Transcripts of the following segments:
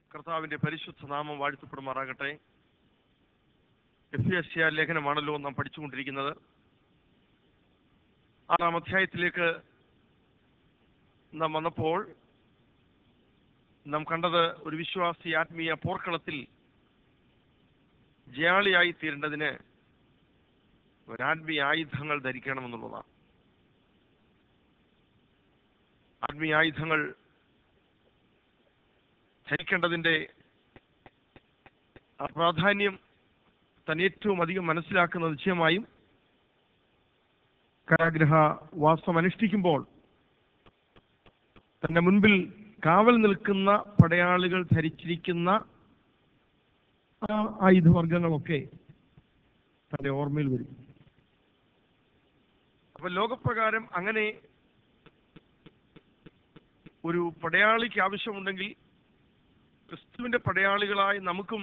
കർത്താവിന്റെ പരിശുദ്ധ നാമം വാഴ്ത്തപ്പെടുമാറാകട്ടെ എഫ് എസ് ലേഖനമാണല്ലോ നാം പഠിച്ചുകൊണ്ടിരിക്കുന്നത് ആറാം അധ്യായത്തിലേക്ക് നാം വന്നപ്പോൾ നാം കണ്ടത് ഒരു വിശ്വാസി ആത്മീയ പോർക്കളത്തിൽ ജയാളിയായി തീരേണ്ടതിന് ഒരാത്മീയ ആയുധങ്ങൾ ധരിക്കണമെന്നുള്ളതാണ് ആത്മീയ ആയുധങ്ങൾ ധരിക്കേണ്ടതിന്റെ ആ പ്രാധാന്യം താൻ ഏറ്റവും അധികം മനസ്സിലാക്കുന്ന നിശ്ചയമായും കാരാഗ്രഹ വാസം അനുഷ്ഠിക്കുമ്പോൾ തന്റെ മുൻപിൽ കാവൽ നിൽക്കുന്ന പടയാളികൾ ധരിച്ചിരിക്കുന്ന ആ ആയുധവർഗങ്ങളൊക്കെ തന്റെ ഓർമ്മയിൽ വരും അപ്പൊ ലോകപ്രകാരം അങ്ങനെ ഒരു പടയാളിക്ക് ആവശ്യമുണ്ടെങ്കിൽ ക്രിസ്തുവിന്റെ പടയാളികളായി നമുക്കും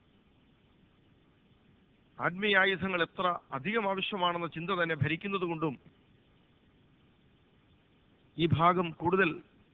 ആത്മീയ ആയുധങ്ങൾ എത്ര അധികം ആവശ്യമാണെന്ന ചിന്ത തന്നെ ഭരിക്കുന്നത് കൊണ്ടും ഈ ഭാഗം കൂടുതൽ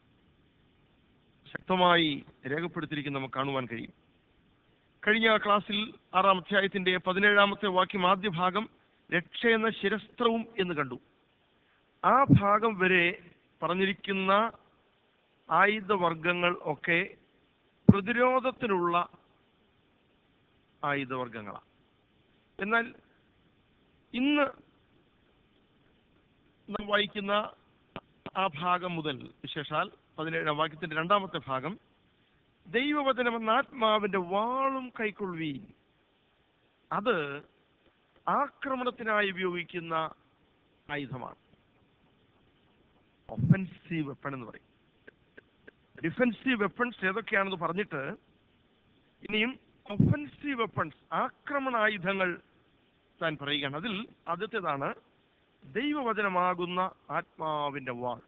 ശക്തമായി രേഖപ്പെടുത്തിയിരിക്കുന്ന നമുക്ക് കാണുവാൻ കഴിയും കഴിഞ്ഞ ക്ലാസ്സിൽ ആറാം അധ്യായത്തിന്റെ പതിനേഴാമത്തെ വാക്യം ആദ്യ ഭാഗം രക്ഷ എന്ന ശിരസ്ത്രവും എന്ന് കണ്ടു ആ ഭാഗം വരെ പറഞ്ഞിരിക്കുന്ന ആയുധവർഗങ്ങൾ ഒക്കെ പ്രതിരോധത്തിനുള്ള ആയുധവർഗങ്ങളാണ് എന്നാൽ ഇന്ന് നാം വായിക്കുന്ന ആ ഭാഗം മുതൽ വിശേഷാൽ പതിനേഴാം വാക്യത്തിന്റെ രണ്ടാമത്തെ ഭാഗം ദൈവവചനം എന്ന ആത്മാവിന്റെ വാളും കൈക്കൊള്ളുവീൻ അത് ആക്രമണത്തിനായി ഉപയോഗിക്കുന്ന ആയുധമാണ് ഒഫൻസീവ് വെപ്പൺ എന്ന് പറയും ഡിഫൻസീവ് വെപ്പൺസ് ഏതൊക്കെയാണെന്ന് പറഞ്ഞിട്ട് ഇനിയും ഒഫൻസീവ് വെപ്പൺസ് ആക്രമണായുധങ്ങൾ താൻ പറയുകയാണ് അതിൽ ആദ്യത്തേതാണ് ദൈവവചനമാകുന്ന ആത്മാവിന്റെ വാൾ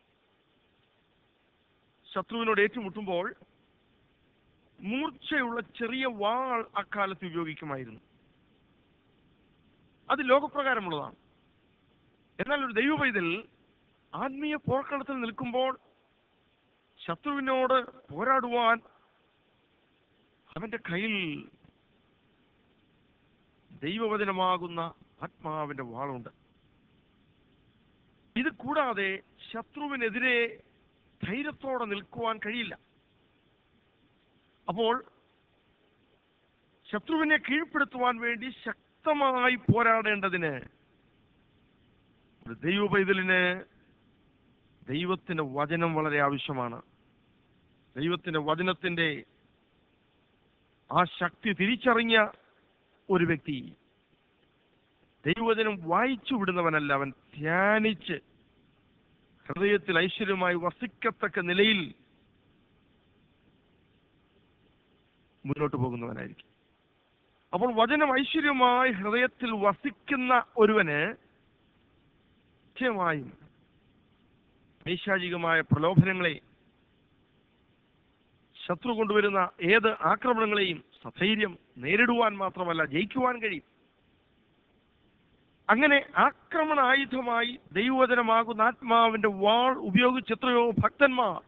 ശത്രുവിനോട് ഏറ്റുമുട്ടുമ്പോൾ മൂർച്ചയുള്ള ചെറിയ വാൾ അക്കാലത്ത് ഉപയോഗിക്കുമായിരുന്നു അത് ലോകപ്രകാരമുള്ളതാണ് എന്നാൽ ഒരു ദൈവ പൈതൽ ആത്മീയ പോർക്കളത്തിൽ നിൽക്കുമ്പോൾ ശത്രുവിനോട് പോരാടുവാൻ അവന്റെ കയ്യിൽ ദൈവവചനമാകുന്ന ആത്മാവിന്റെ വാളുണ്ട് ഇത് കൂടാതെ ശത്രുവിനെതിരെ ധൈര്യത്തോടെ നിൽക്കുവാൻ കഴിയില്ല അപ്പോൾ ശത്രുവിനെ കീഴ്പ്പെടുത്തുവാൻ വേണ്ടി ശക്തമായി പോരാടേണ്ടതിന് ഒരു ദൈവ പൈതലിന് ദൈവത്തിന്റെ വചനം വളരെ ആവശ്യമാണ് ദൈവത്തിന്റെ വചനത്തിന്റെ ആ ശക്തി തിരിച്ചറിഞ്ഞ ഒരു വ്യക്തി ദൈവവചനം വായിച്ചു വിടുന്നവനല്ല അവൻ ധ്യാനിച്ച് ഹൃദയത്തിൽ ഐശ്വര്യമായി വസിക്കത്തക്ക നിലയിൽ മുന്നോട്ട് പോകുന്നവനായിരിക്കും അപ്പോൾ വചനം ഐശ്വര്യമായി ഹൃദയത്തിൽ വസിക്കുന്ന ഒരുവന് നിശ്ചയമായും പൈശാചികമായ പ്രലോഭനങ്ങളെ ശത്രു കൊണ്ടുവരുന്ന ഏത് ആക്രമണങ്ങളെയും സധൈര്യം നേരിടുവാൻ മാത്രമല്ല ജയിക്കുവാൻ കഴിയും അങ്ങനെ ആക്രമണ ആയുധമായി ദൈവവചനമാകുന്ന ആത്മാവിന്റെ വാൾ ഉപയോഗിച്ച് എത്രയോ ഭക്തന്മാർ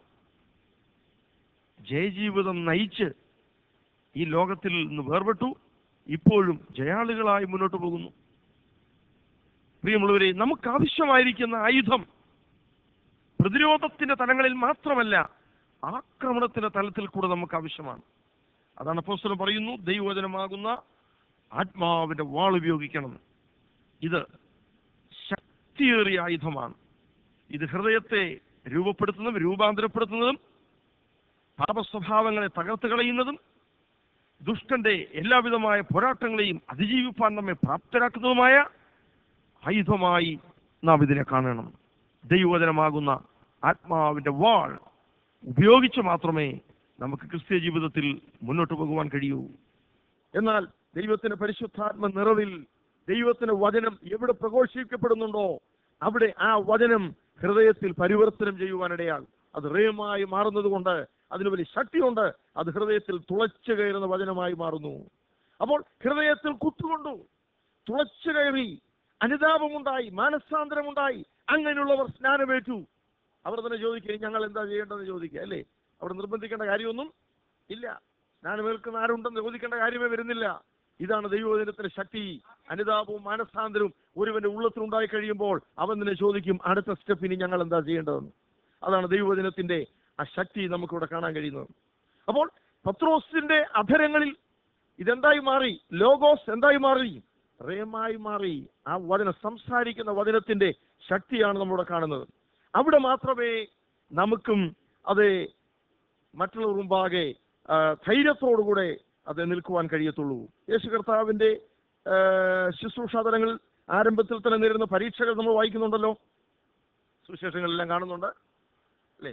ജയജീവിതം നയിച്ച് ഈ ലോകത്തിൽ നിന്ന് വേർപെട്ടു ഇപ്പോഴും ജയാളികളായി മുന്നോട്ട് പോകുന്നു പ്രിയമുള്ളവരെ നമുക്ക് ആവശ്യമായിരിക്കുന്ന ആയുധം പ്രതിരോധത്തിന്റെ തലങ്ങളിൽ മാത്രമല്ല ആക്രമണത്തിന്റെ തലത്തിൽ കൂടെ നമുക്ക് ആവശ്യമാണ് അതാണ് അപ്പോസ്തലൻ പറയുന്നു ദൈവവചനമാകുന്ന ആത്മാവിന്റെ വാൾ ഉപയോഗിക്കണം ഇത് ശക്തിയേറിയ ആയുധമാണ് ഇത് ഹൃദയത്തെ രൂപപ്പെടുത്തുന്നതും രൂപാന്തരപ്പെടുത്തുന്നതും പാപസ്വഭാവങ്ങളെ തകർത്ത് കളയുന്നതും ദുഷ്ടന്റെ എല്ലാവിധമായ പോരാട്ടങ്ങളെയും അതിജീവിപ്പാൻ നമ്മെ പ്രാപ്തരാക്കുന്നതുമായ ആയുധമായി നാം ഇതിനെ കാണണം ദൈവവചനമാകുന്ന ആത്മാവിന്റെ വാൾ ഉപയോഗിച്ച് മാത്രമേ നമുക്ക് ക്രിസ്ത്യ ജീവിതത്തിൽ മുന്നോട്ട് പോകുവാൻ കഴിയൂ എന്നാൽ ദൈവത്തിന്റെ പരിശുദ്ധാത്മ നിറവിൽ ദൈവത്തിന്റെ വചനം എവിടെ പ്രഘോഷിക്കപ്പെടുന്നുണ്ടോ അവിടെ ആ വചനം ഹൃദയത്തിൽ പരിവർത്തനം ചെയ്യുവാനിടയാൽ അത് റേമായി മാറുന്നത് കൊണ്ട് അതിന് വലിയ ശക്തിയുണ്ട് അത് ഹൃദയത്തിൽ തുളച്ചു കയറുന്ന വചനമായി മാറുന്നു അപ്പോൾ ഹൃദയത്തിൽ കുത്തുകൊണ്ടു തുളച്ചു കയറി അനുതാപമുണ്ടായി മാനസാന്തരമുണ്ടായി അങ്ങനെയുള്ളവർ സ്നാനമേറ്റു അവർ തന്നെ ചോദിക്കുക ഞങ്ങൾ എന്താ ചെയ്യേണ്ടതെന്ന് ചോദിക്കുക അല്ലേ അവിടെ നിർബന്ധിക്കേണ്ട കാര്യമൊന്നും ഇല്ല ഞാൻ കേൾക്കുന്ന ആരുണ്ടെന്ന് ചോദിക്കേണ്ട കാര്യമേ വരുന്നില്ല ഇതാണ് ദൈവവചനത്തിന്റെ ശക്തി അനുതാപവും മാനസാന്തരവും ഒരുവന്റെ ഉള്ളത്തിലുണ്ടായി കഴിയുമ്പോൾ അവൻ നിന്നെ ചോദിക്കും അടുത്ത സ്റ്റെപ്പിന് ഞങ്ങൾ എന്താ ചെയ്യേണ്ടതെന്ന് അതാണ് ദൈവവചനത്തിന്റെ ആ ശക്തി നമുക്കിവിടെ കാണാൻ കഴിയുന്നത് അപ്പോൾ പത്രോസിന്റെ അധരങ്ങളിൽ ഇതെന്തായി മാറി ലോഗോസ് എന്തായി മാറി റേമായി മാറി ആ വചനം സംസാരിക്കുന്ന വചനത്തിന്റെ ശക്തിയാണ് നമ്മളിവിടെ കാണുന്നത് അവിടെ മാത്രമേ നമുക്കും അത് മറ്റുള്ളവർ മുമ്പാകെ ആ, ധൈര്യത്തോടുകൂടെ അത് നിൽക്കുവാൻ കഴിയത്തുള്ളൂ യേശു കർത്താവിന്റെ ആ, ശുശ്രൂഷാതലങ്ങൾ ആരംഭത്തിൽ തന്നെ നേരിടുന്ന പരീക്ഷകൾ നമ്മൾ വായിക്കുന്നുണ്ടല്ലോ സുവിശേഷങ്ങളെല്ലാം കാണുന്നുണ്ട് അല്ലേ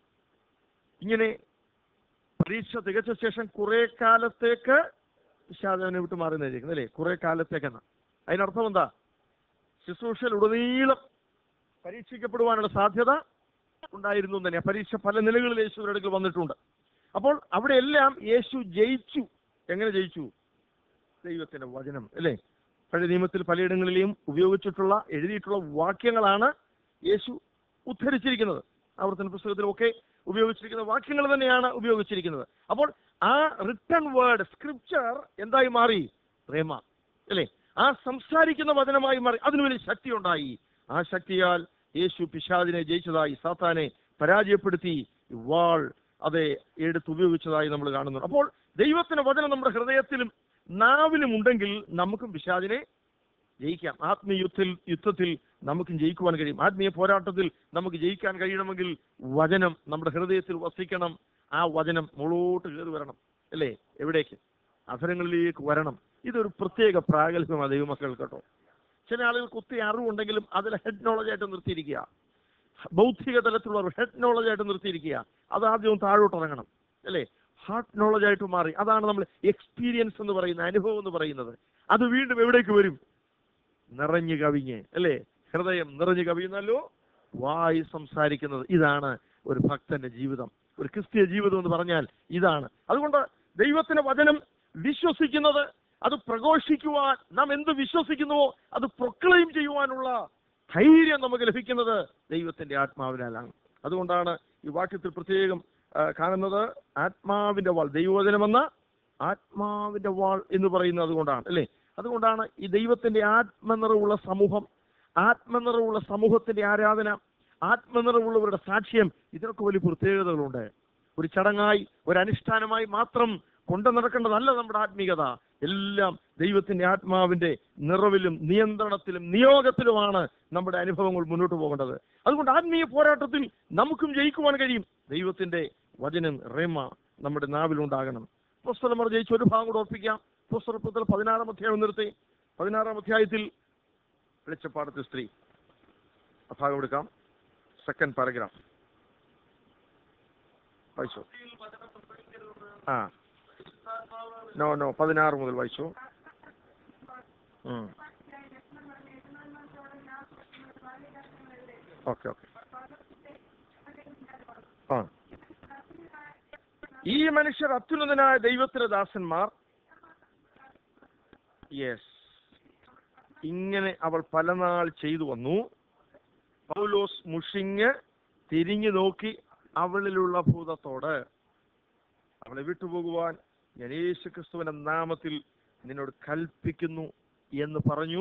ഇങ്ങനെ പരീക്ഷ തികച്ച ശേഷം കുറെ കാലത്തേക്ക് വിഷാദവനെ വിട്ട് മാറി നേരിക്കുന്നത് അല്ലേ കുറെ കാലത്തേക്കെന്ന് അതിനർത്ഥം എന്താ ശുശ്രൂഷയിൽ ഉടനീളം പരീക്ഷിക്കപ്പെടുവാനുള്ള സാധ്യത ഉണ്ടായിരുന്നു എന്ന് തന്നെ പരീക്ഷ പല നിലകളിൽ യേശുവിന്റെ അടുക്കൽ വന്നിട്ടുണ്ട് അപ്പോൾ അവിടെയെല്ലാം യേശു ജയിച്ചു എങ്ങനെ ജയിച്ചു ദൈവത്തിന്റെ വചനം അല്ലേ പഴയ നിയമത്തിൽ പലയിടങ്ങളിലെയും ഉപയോഗിച്ചിട്ടുള്ള എഴുതിയിട്ടുള്ള വാക്യങ്ങളാണ് യേശു ഉദ്ധരിച്ചിരിക്കുന്നത് ആവർത്തന പുസ്തകത്തിലൊക്കെ ഉപയോഗിച്ചിരിക്കുന്ന വാക്യങ്ങൾ തന്നെയാണ് ഉപയോഗിച്ചിരിക്കുന്നത് അപ്പോൾ ആ റിട്ടേൺ വേർഡ് സ്ക്രിപ്ചർ എന്തായി മാറി പ്രേമ അല്ലേ ആ സംസാരിക്കുന്ന വചനമായി മാറി അതിന് വലിയ ശക്തി ഉണ്ടായി ആ ശക്തിയാൽ യേശു പിശാദിനെ ജയിച്ചതായി സാത്താനെ പരാജയപ്പെടുത്തി വാൾ അതെ എടുത്ത് ഉപയോഗിച്ചതായി നമ്മൾ കാണുന്നു അപ്പോൾ ദൈവത്തിന്റെ വചനം നമ്മുടെ ഹൃദയത്തിലും നാവിലും ഉണ്ടെങ്കിൽ നമുക്കും പിശാദിനെ ജയിക്കാം ആത്മീയ യുദ്ധത്തിൽ യുദ്ധത്തിൽ നമുക്കും ജയിക്കുവാൻ കഴിയും ആത്മീയ പോരാട്ടത്തിൽ നമുക്ക് ജയിക്കാൻ കഴിയണമെങ്കിൽ വചനം നമ്മുടെ ഹൃദയത്തിൽ വസിക്കണം ആ വചനം മുകളോട്ട് കയറി വരണം അല്ലേ എവിടേക്ക് അധരങ്ങളിലേക്ക് വരണം ഇതൊരു പ്രത്യേക പ്രാഗൽഭ്യമാണ് ദൈവമക്കൾ കേട്ടോ ചില ആളുകൾക്ക് ഒത്തിരി അറിവുണ്ടെങ്കിലും അതിൽ ഹെഡ് നോളജ് ആയിട്ട് നിർത്തിയിരിക്കുക ബൗദ്ധിക തലത്തിലുള്ള ഹെഡ് നോളജ് ആയിട്ട് നിർത്തിയിരിക്കുക അത് ആദ്യം താഴോട്ട് ഇറങ്ങണം അല്ലേ ഹാർട്ട് നോളജ് ആയിട്ട് മാറി അതാണ് നമ്മൾ എക്സ്പീരിയൻസ് എന്ന് പറയുന്ന അനുഭവം എന്ന് പറയുന്നത് അത് വീണ്ടും എവിടേക്ക് വരും നിറഞ്ഞു കവിഞ്ഞ് അല്ലേ ഹൃദയം നിറഞ്ഞു കവിയുന്നല്ലോ വായി സംസാരിക്കുന്നത് ഇതാണ് ഒരു ഭക്തന്റെ ജീവിതം ഒരു ക്രിസ്തീയ ജീവിതം എന്ന് പറഞ്ഞാൽ ഇതാണ് അതുകൊണ്ട് ദൈവത്തിന്റെ വചനം വിശ്വസിക്കുന്നത് അത് പ്രഘോഷിക്കുവാൻ നാം എന്ത് വിശ്വസിക്കുന്നുവോ അത് പ്രൊക്ലെയിം ചെയ്യുവാനുള്ള ധൈര്യം നമുക്ക് ലഭിക്കുന്നത് ദൈവത്തിന്റെ ആത്മാവിനാലാണ് അതുകൊണ്ടാണ് ഈ വാക്യത്തിൽ പ്രത്യേകം ആ, കാണുന്നത് ആത്മാവിന്റെ വാൾ ദൈവവചനമെന്ന ആത്മാവിന്റെ വാൾ എന്ന് പറയുന്നത് അതുകൊണ്ടാണ് അല്ലേ അതുകൊണ്ടാണ് ഈ ദൈവത്തിന്റെ ആത്മനിറവുള്ള സമൂഹം ആത്മനിറവുള്ള സമൂഹത്തിന്റെ ആരാധന ആത്മനിറവുള്ളവരുടെ സാക്ഷ്യം ഇതിനൊക്കെ വലിയ പ്രത്യേകതകളുണ്ട് ഒരു ചടങ്ങായി ഒരു അനുഷ്ഠാനമായി മാത്രം കൊണ്ടു നടക്കേണ്ടതല്ല നമ്മുടെ ആത്മീയത എല്ലാം ദൈവത്തിന്റെ ആത്മാവിന്റെ നിറവിലും നിയന്ത്രണത്തിലും നിയോഗത്തിലുമാണ് നമ്മുടെ അനുഭവങ്ങൾ മുന്നോട്ട് പോകേണ്ടത് അതുകൊണ്ട് ആത്മീയ പോരാട്ടത്തിൽ നമുക്കും ജയിക്കുവാൻ കഴിയും ദൈവത്തിന്റെ വചനം റേമ നമ്മുടെ നാവിലുണ്ടാകണം പുസ്തകമർ ജയിച്ച ഒരു ഭാഗം കൂടെ ഓർപ്പിക്കാം പുസ്തകത്തിൽ പതിനാറാം അധ്യായം നിർത്തി പതിനാറാം അധ്യായത്തിൽ വെളിച്ചപ്പാടത്തെ സ്ത്രീ ആ ഭാഗം എടുക്കാം സെക്കൻഡ് പാരഗ്രാഫ് വായിച്ചോ ആ നോ നോ പതിനാറ് മുതൽ വായിച്ചു ഓക്കെ ഓക്കെ ആ ഈ മനുഷ്യർ അത്യുന്നതനായ ദൈവത്തിന്റെ ദാസന്മാർ യെസ് ഇങ്ങനെ അവൾ പലനാൾ ചെയ്തു വന്നു പൗലോസ് മുഷിഞ്ഞ് തിരിഞ്ഞു നോക്കി അവളിലുള്ള ഭൂതത്തോട് അവളെ വിട്ടുപോകുവാൻ ഞാൻ യേശു ക്രിസ്തുവിന്റെ നാമത്തിൽ നിന്നോട് കൽപ്പിക്കുന്നു എന്ന് പറഞ്ഞു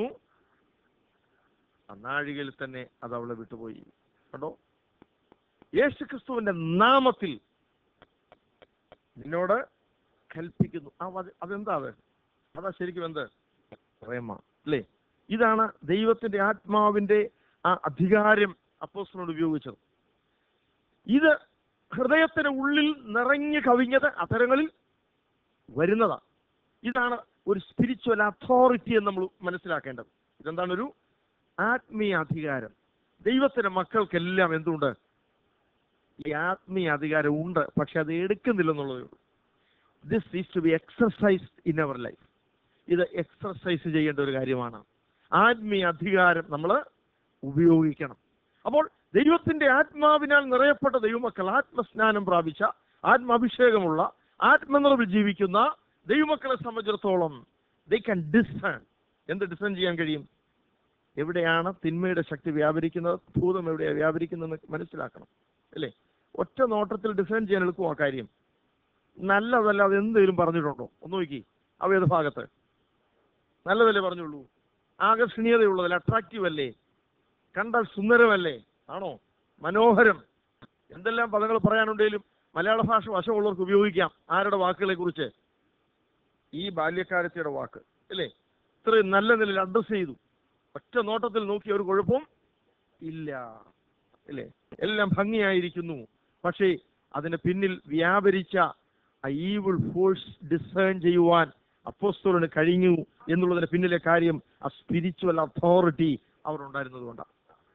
ആ നാഴികയിൽ തന്നെ അത് അവളെ വിട്ടുപോയി കണ്ടോ യേശു ക്രിസ്തുവിന്റെ നാമത്തിൽ നിന്നോട് കൽപ്പിക്കുന്നു ആ അത് അതെന്താ അത് അതാ ശരിക്കും എന്ത് പ്രേമ അല്ലേ ഇതാണ് ദൈവത്തിന്റെ ആത്മാവിന്റെ ആ അധികാരം അപ്പോസ്തലനോട് ഉപയോഗിച്ചത് ഇത് ഹൃദയത്തിന് ഉള്ളിൽ നിറഞ്ഞു കവിഞ്ഞത് അത്തരങ്ങളിൽ വരുന്നതാ ഇതാണ് ഒരു സ്പിരിച്വൽ അതോറിറ്റി എന്ന് നമ്മൾ മനസ്സിലാക്കേണ്ടത് ഇതെന്താണ് ഒരു ആത്മീയ അധികാരം ദൈവത്തിന്റെ മക്കൾക്കെല്ലാം എന്തുണ്ട് ഈ ആത്മീയ അധികാരം ഉണ്ട് പക്ഷെ അത് എടുക്കുന്നില്ലെന്നുള്ളതേ ഉള്ളൂ this is to be exercise in our life ഇത് എക്സർസൈസ് ചെയ്യേണ്ട ഒരു കാര്യമാണ് ആത്മീയ അധികാരം നമ്മൾ ഉപയോഗിക്കണം അപ്പോൾ ദൈവത്തിന്റെ ആത്മാവിനാൽ നിറയപ്പെട്ട ദൈവമക്കൾ ആത്മസ്നാനം പ്രാപിച്ച ആത്മാഭിഷേകമുള്ള ആത്മനിറവിൽ ജീവിക്കുന്ന ദൈവമക്കളെ സംബന്ധിച്ചിടത്തോളം ദേ ക്യാൻ ഡിസേൺ എന്ത് ഡിസേൺ ചെയ്യാൻ കഴിയും എവിടെയാണ് തിന്മയുടെ ശക്തി വ്യാപരിക്കുന്നത് ഭൂതം എവിടെയാണ് വ്യാപരിക്കുന്നതെന്ന് മനസ്സിലാക്കണം അല്ലേ ഒറ്റ നോട്ടത്തിൽ ഡിസൈൻ ചെയ്യാൻ എളുപ്പം ആ കാര്യം നല്ലതല്ലാതെ എന്തെങ്കിലും പറഞ്ഞിട്ടുണ്ടോ ഒന്ന് നോക്കി ആ വേദഭാഗത്ത് നല്ലതല്ലേ പറഞ്ഞുള്ളൂ ആകർഷണീയതയുള്ളതല്ലേ അട്രാക്റ്റീവ് അല്ലേ കണ്ടാൽ സുന്ദരമല്ലേ ആണോ മനോഹരം എന്തെല്ലാം പദങ്ങൾ പറയാനുണ്ടെങ്കിലും മലയാള ഭാഷ വശമുള്ളവർക്ക് ഉപയോഗിക്കാം ആരുടെ വാക്കുകളെ കുറിച്ച് ഈ ബാല്യക്കാരത്തിയുടെ വാക്ക് അല്ലേ ഇത്രയും നല്ല നിലയിൽ അഡ്രസ് ചെയ്തു ഒറ്റ നോട്ടത്തിൽ നോക്കിയ ഒരു കുഴപ്പം ഇല്ല അല്ലേ എല്ലാം ഭംഗിയായിരിക്കുന്നു പക്ഷേ അതിന് പിന്നിൽ വ്യാപരിച്ച ആ ഈവിൾ ഫോഴ്സ് ഡിസേൺ ചെയ്യുവാൻ അപ്പോസ്തോലിന് കഴിഞ്ഞു എന്നുള്ളതിന് പിന്നിലെ കാര്യം ആ സ്പിരിച്വൽ അതോറിറ്റി അവർ ഉണ്ടായിരുന്നത് കൊണ്ടാണ്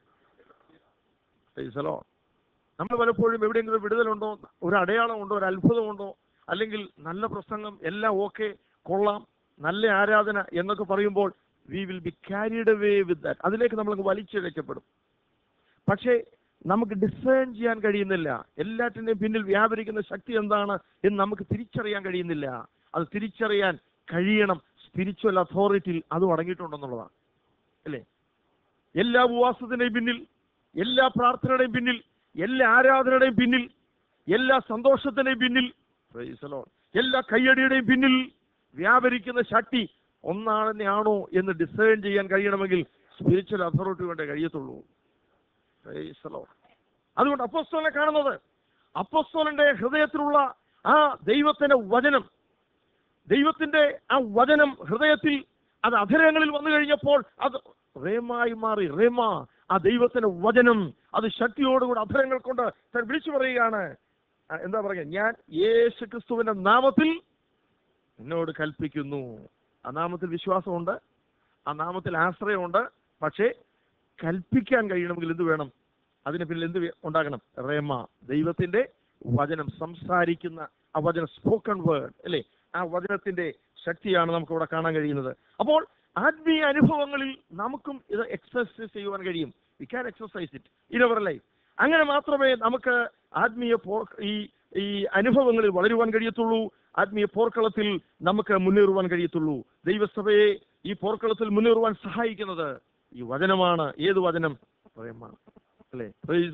ഹലോ നമ്മൾ പലപ്പോഴും എവിടെയെങ്കിലും വിടുതലുണ്ടോ ഒരു അടയാളമുണ്ടോ ഒരു അത്ഭുതമുണ്ടോ അല്ലെങ്കിൽ നല്ല പ്രസംഗം എല്ലാം ഓക്കെ കൊള്ളാം നല്ല ആരാധന എന്നൊക്കെ പറയുമ്പോൾ we will be carried away with that അതിലേക്ക് നമ്മൾക്ക് വലിച്ചിഴക്കപ്പെടും പക്ഷേ നമുക്ക് ഡിസേൺ ചെയ്യാൻ കഴിയുന്നില്ല എല്ലാറ്റിന്റെയും പിന്നിൽ വ്യാപരിക്കുന്ന ശക്തി എന്താണ് എന്ന് നമുക്ക് തിരിച്ചറിയാൻ കഴിയുന്നില്ല അത് തിരിച്ചറിയാൻ കഴിയണം സ്പിരിച്വൽ അതോറിറ്റിയിൽ അത് അടങ്ങിയിട്ടുണ്ടെന്നുള്ളതാണ് അല്ലേ എല്ലാ ഉപവാസത്തിന്റെയും പിന്നിൽ എല്ലാ പ്രാർത്ഥനയുടെയും പിന്നിൽ എല്ലാ ആരാധനയുടെയും പിന്നിൽ എല്ലാ സന്തോഷത്തിന്റെയും പിന്നിൽ praise the Lord, എല്ലാ കയ്യടിയുടെയും പിന്നിൽ വ്യാപരിക്കുന്ന ശക്തി ഒന്നാണെന്നെയാണോ എന്ന് ഡിസൈൻ ചെയ്യാൻ കഴിയണമെങ്കിൽ സ്പിരിച്വൽ അതോറിറ്റി കൊണ്ടേ കഴിയത്തുള്ളൂ Praise the Lord. അതുകൊണ്ട് അപ്പോസ്തോലിനെ കാണുന്നത് അപ്പോസ്തോലിന്റെ ഹൃദയത്തിലുള്ള ആ ദൈവത്തിന്റെ വചനം ദൈവത്തിന്റെ ആ വചനം ഹൃദയത്തിൽ അത് അധരങ്ങളിൽ വന്നു കഴിഞ്ഞപ്പോൾ അത് റേമായി മാറി റേമ ആ ദൈവത്തിന്റെ വചനം അത് ശക്തിയോടുകൂടി അധരങ്ങൾ കൊണ്ട് താൻ വിളിച്ചു പറയുകയാണ് ആ, എന്താ പറയുക ഞാൻ യേശു ക്രിസ്തുവിന്റെ നാമത്തിൽ എന്നോട് കൽപ്പിക്കുന്നു ആ നാമത്തിൽ വിശ്വാസമുണ്ട് ആ നാമത്തിൽ ആശ്രയമുണ്ട് പക്ഷേ കൽപ്പിക്കാൻ കഴിയണമെങ്കിൽ എന്ത് വേണം അതിന് പിന്നിൽ എന്ത് വേ- ഉണ്ടാകണം റേമ ദൈവത്തിന്റെ വചനം സംസാരിക്കുന്ന ആ വചനം സ്പോക്കൺ വേർഡ് അല്ലേ ആ വചനത്തിന്റെ ശക്തിയാണ് നമുക്ക് ഇവിടെ കാണാൻ കഴിയുന്നത് അപ്പോൾ ആത്മീയ അനുഭവങ്ങളിൽ നമുക്കും ഇത് എക്സസൈസ് ചെയ്യുവാൻ കഴിയും we can exercise it in our life അങ്ങനെ മാത്രമേ നമുക്ക് ആത്മീയ പോർ ഈ ഈ അനുഭവങ്ങളിൽ വളരുവാൻ കഴിയത്തുള്ളൂ ആത്മീയ പോർക്കളത്തിൽ നമുക്ക് മുന്നേറുവാൻ കഴിയത്തുള്ളൂ ദൈവസഭയെ ഈ പോർക്കളത്തിൽ മുന്നേറുവാൻ സഹായിക്കുന്നത് ഈ വചനമാണ് ഏത് വചനം പ്രേമാണ് അല്ലേ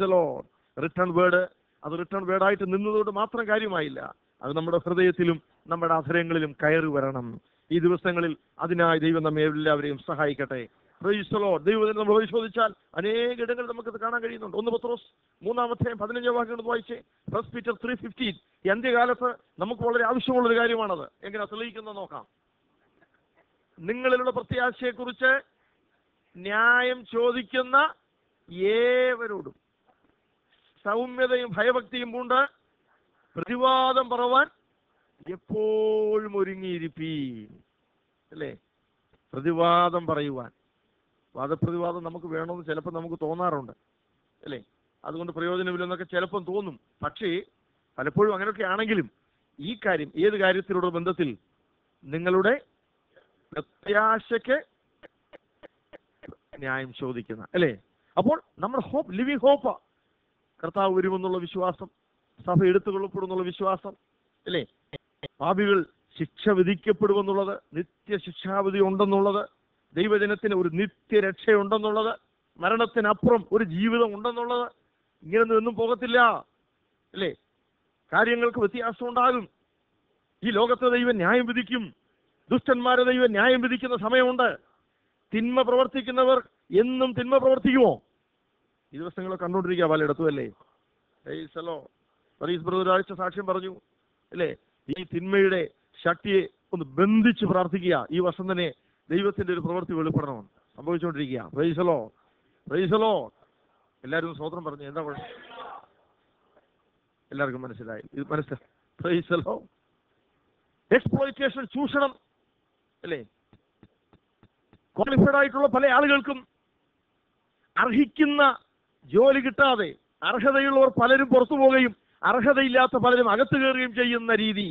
റിട്ടേൺ വേർഡ് അത് റിട്ടേൺ വേർഡായിട്ട് നിന്നതുകൊണ്ട് മാത്രം കാര്യമായില്ല അത് നമ്മുടെ ഹൃദയത്തിലും നമ്മുടെ അധരങ്ങളിലും കയറി വരണം ഈ ദിവസങ്ങളിൽ അതിനായി ദൈവം നമ്മെ എല്ലാവരെയും സഹായിക്കട്ടെ പ്രൈസലോ ദൈവത്തിന് നമ്മൾ പരിശോധിച്ചാൽ അനേക ഇടങ്ങളിൽ നമുക്കത് കാണാൻ കഴിയുന്നുണ്ട് ഒന്ന് പത്രോസ് മൂന്നാമത്തെ പതിനഞ്ചാം വാക്കുകൾ വായിച്ചേ ഫസ്റ്റ് പീറ്റർ ത്രീ ഫിഫ്റ്റീൻ ഈ അന്ത്യകാലത്ത് നമുക്ക് വളരെ ആവശ്യമുള്ള ഒരു കാര്യമാണത് എങ്ങനെ തെളിയിക്കുന്നത് നോക്കാം നിങ്ങളിലുള്ള പ്രത്യാശയെക്കുറിച്ച് ന്യായം ചോദിക്കുന്ന ഏവരോടും സൗമ്യതയും ഭയഭക്തിയും പൂണ്ട് പ്രതിവാദം പറവാൻ എപ്പോഴും ഒരുങ്ങിയിരിപ്പീൻ അല്ലേ പ്രതിവാദം പറയുവാൻ വാദപ്രതിവാദം നമുക്ക് വേണമെന്ന് ചിലപ്പോൾ നമുക്ക് തോന്നാറുണ്ട് അല്ലേ അതുകൊണ്ട് പ്രയോജനമില്ലെന്നൊക്കെ ചിലപ്പം തോന്നും പക്ഷേ പലപ്പോഴും അങ്ങനെയൊക്കെ ആണെങ്കിലും ഈ കാര്യം ഏത് കാര്യത്തിലുള്ള ബന്ധത്തിൽ നിങ്ങളുടെ പ്രത്യാശയ്ക്ക് ന്യായം ചോദിക്കുന്ന അല്ലേ അപ്പോൾ നമ്മുടെ ഹോപ്പ് ലിവിങ് ഹോപ്പ് കർത്താവ് വരുമെന്നുള്ള വിശ്വാസം സഭ എടുത്തുകൊള്ളപ്പെടുമെന്നുള്ള വിശ്വാസം അല്ലേ പാപികൾ ശിക്ഷ വിധിക്കപ്പെടുമെന്നുള്ളത് നിത്യശിക്ഷാവിധി ഉണ്ടെന്നുള്ളത് ദൈവജനത്തിന് ഒരു നിത്യരക്ഷയുണ്ടെന്നുള്ളത് മരണത്തിനപ്പുറം ഒരു ജീവിതം ഉണ്ടെന്നുള്ളത് ഇങ്ങനൊന്നും എന്നും പോകത്തില്ല അല്ലേ കാര്യങ്ങൾക്ക് വ്യത്യാസം ഉണ്ടാകും ഈ ലോകത്തെ ദൈവം ന്യായം വിധിക്കും ദുഷ്ടന്മാരെ ദൈവം ന്യായം വിധിക്കുന്ന സമയമുണ്ട് തിന്മ പ്രവർത്തിക്കുന്നവർ എന്നും തിന്മ പ്രവർത്തിക്കുമോ ഈ ദിവസങ്ങളെ കണ്ടുകൊണ്ടിരിക്കുക പലയിടത്തും അല്ലേ ഹലോ പറീസ് ബ്രദർ ഒരാഴ്ച സാക്ഷ്യം പറഞ്ഞു അല്ലേ ഈ തിന്മയുടെ ശക്തിയെ ഒന്ന് ബന്ധിച്ച് പ്രാർത്ഥിക്കുക ഈ വർഷം തന്നെ ദൈവത്തിന്റെ ഒരു പ്രവൃത്തി വെളിപ്പെടണമെന്ന് സംഭവിച്ചുകൊണ്ടിരിക്കുക പ്രൈസലോ പ്രൈസലോ എല്ലാവരും സ്വതന്ത്രം പറഞ്ഞു എന്താ കുഴപ്പം എല്ലാവർക്കും മനസ്സിലായി ഇത് മനസ്സിലായി പ്രൈസലോ എക്സ്പ്ലോയിറ്റേഷൻ ചൂഷണം അല്ലേ ക്വാളിഫൈഡ് ആയിട്ടുള്ള പല ആളുകൾക്കും അർഹിക്കുന്ന ജോലി കിട്ടാതെ അർഹതയുള്ളവർ പലരും പുറത്തു പോവുകയും അർഹതയില്ലാത്ത പലരും അകത്ത് കയറുകയും ചെയ്യുന്ന രീതി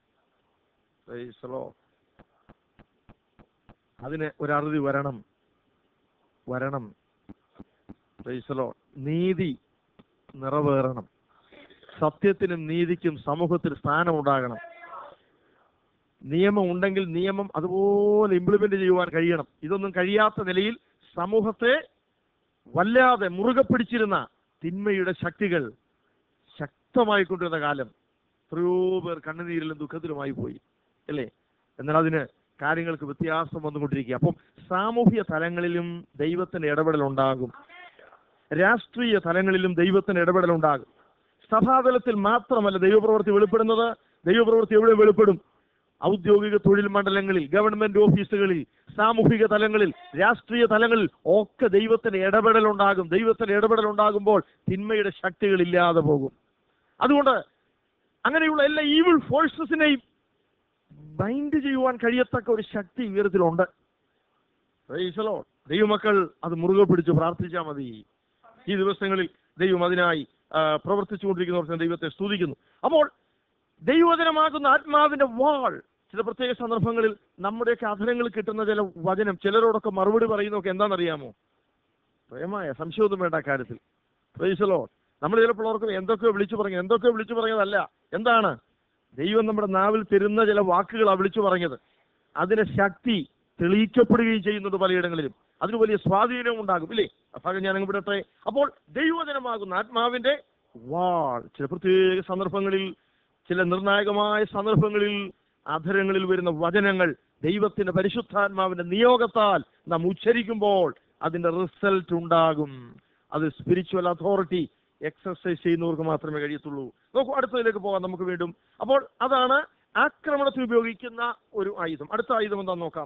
Praise the Lord. അതിന് ഒരറുതി വരണം വരണം Praise the Lord. നീതി നിറവേറണം സത്യത്തിനും നീതിക്കും സമൂഹത്തിൽ സ്ഥാനമുണ്ടാകണം നിയമം ഉണ്ടെങ്കിൽ നിയമം അതുപോലെ ഇംപ്ലിമെന്റ് ചെയ്യുവാൻ കഴിയണം ഇതൊന്നും കഴിയാത്ത നിലയിൽ സമൂഹത്തെ വല്ലാതെ മുറുകെ പിടിച്ചിരുന്ന തിന്മയുടെ ശക്തികൾ ശക്തമായി കൊണ്ടിരുന്ന കാലം എത്രയോ പേർ കണ്ണുനീരിലും ദുഃഖത്തിലുമായി പോയി അല്ലേ എന്നാൽ അതിന് കാര്യങ്ങൾക്ക് വ്യത്യാസം വന്നുകൊണ്ടിരിക്കുക അപ്പം സാമൂഹ്യ തലങ്ങളിലും ദൈവത്തിന്റെ ഇടപെടൽ ഉണ്ടാകും രാഷ്ട്രീയ തലങ്ങളിലും ദൈവത്തിന്റെ ഇടപെടൽ ഉണ്ടാകും സഭാതലത്തിൽ മാത്രമല്ല ദൈവപ്രവൃത്തി വെളിപ്പെടുന്നത് ദൈവപ്രവൃത്തി എവിടെ വെളിപ്പെടും ഔദ്യോഗിക തൊഴിൽ മണ്ഡലങ്ങളിൽ ഗവൺമെന്റ് ഓഫീസുകളിൽ സാമൂഹിക തലങ്ങളിൽ രാഷ്ട്രീയ തലങ്ങളിൽ ഒക്കെ ദൈവത്തിന്റെ ഇടപെടൽ ഉണ്ടാകും ദൈവത്തിന്റെ ഇടപെടൽ ഉണ്ടാകുമ്പോൾ തിന്മയുടെ ശക്തികൾ ഇല്ലാതെ പോകും അതുകൊണ്ട് അങ്ങനെയുള്ള എല്ലാ ഈവിൾ ഫോഴ്സസിനെയും ബൈൻഡ് ചെയ്യുവാൻ കഴിയത്തക്ക ഒരു ശക്തി ഉയരത്തിലുണ്ട് Praise the Lord. ദൈവമക്കൾ അത് മുറുകെ പിടിച്ച് പ്രാർത്ഥിച്ചാൽ മതി ഈ ദിവസങ്ങളിൽ ദൈവം അതിനായി ആ, പ്രവർത്തിച്ചുകൊണ്ടിരിക്കുന്നവർക്ക് ദൈവത്തെ സ്തുതിക്കുന്നു അപ്പോൾ ദൈവവചനമാകുന്ന ആത്മാവിന്റെ വാൾ ചില പ്രത്യേക സന്ദർഭങ്ങളിൽ നമ്മുടെയൊക്കെ അധരങ്ങളിൽ കിട്ടുന്ന ചില വചനം ചിലരോടൊക്കെ മറുപടി പറയുന്നതൊക്കെ എന്താണെന്നറിയാമോ പ്രേമായ സംശയമൊന്നും വേണ്ട ആ കാര്യത്തിൽ പ്രൈസലോ നമ്മൾ ചിലപ്പോൾ ഓർക്കും എന്തൊക്കെയോ വിളിച്ചു പറഞ്ഞു എന്തൊക്കെയോ വിളിച്ചു പറഞ്ഞതല്ല എന്താണ് ദൈവം നമ്മുടെ നാവിൽ തരുന്ന ചില വാക്കുകളാണ് വിളിച്ചു പറഞ്ഞത് അതിന് ശക്തി തെളിയിക്കപ്പെടുകയും ചെയ്യുന്നുണ്ട് പലയിടങ്ങളിലും അതിന് വലിയ സ്വാധീനം ഉണ്ടാകും ഇല്ലേ ആ ഭാഗം ഞാൻ അങ്ങ് വിടട്ടെ അപ്പോൾ ദൈവജനമാകുന്ന ആത്മാവിന്റെ വാൾ ചില പ്രത്യേക സന്ദർഭങ്ങളിൽ ചില നിർണായകമായ സന്ദർഭങ്ങളിൽ അധരങ്ങളിൽ വരുന്ന വചനങ്ങൾ ദൈവത്തിന്റെ പരിശുദ്ധാത്മാവിന്റെ നിയോഗത്താൽ നാം ഉച്ചരിക്കുമ്പോൾ അതിന്റെ റിസൾട്ട് ഉണ്ടാകും അത് സ്പിരിച്വൽ അതോറിറ്റി എക്സർസൈസ് ചെയ്യുന്നവർക്ക് മാത്രമേ കഴിയത്തുള്ളൂ നോക്കൂ അടുത്തതിലേക്ക് പോകാം നമുക്ക് വീണ്ടും അപ്പോൾ അതാണ് ആക്രമണത്തിന് ഉപയോഗിക്കുന്ന ഒരു ആയുധം അടുത്ത ആയുധം എന്താന്ന് നോക്കാം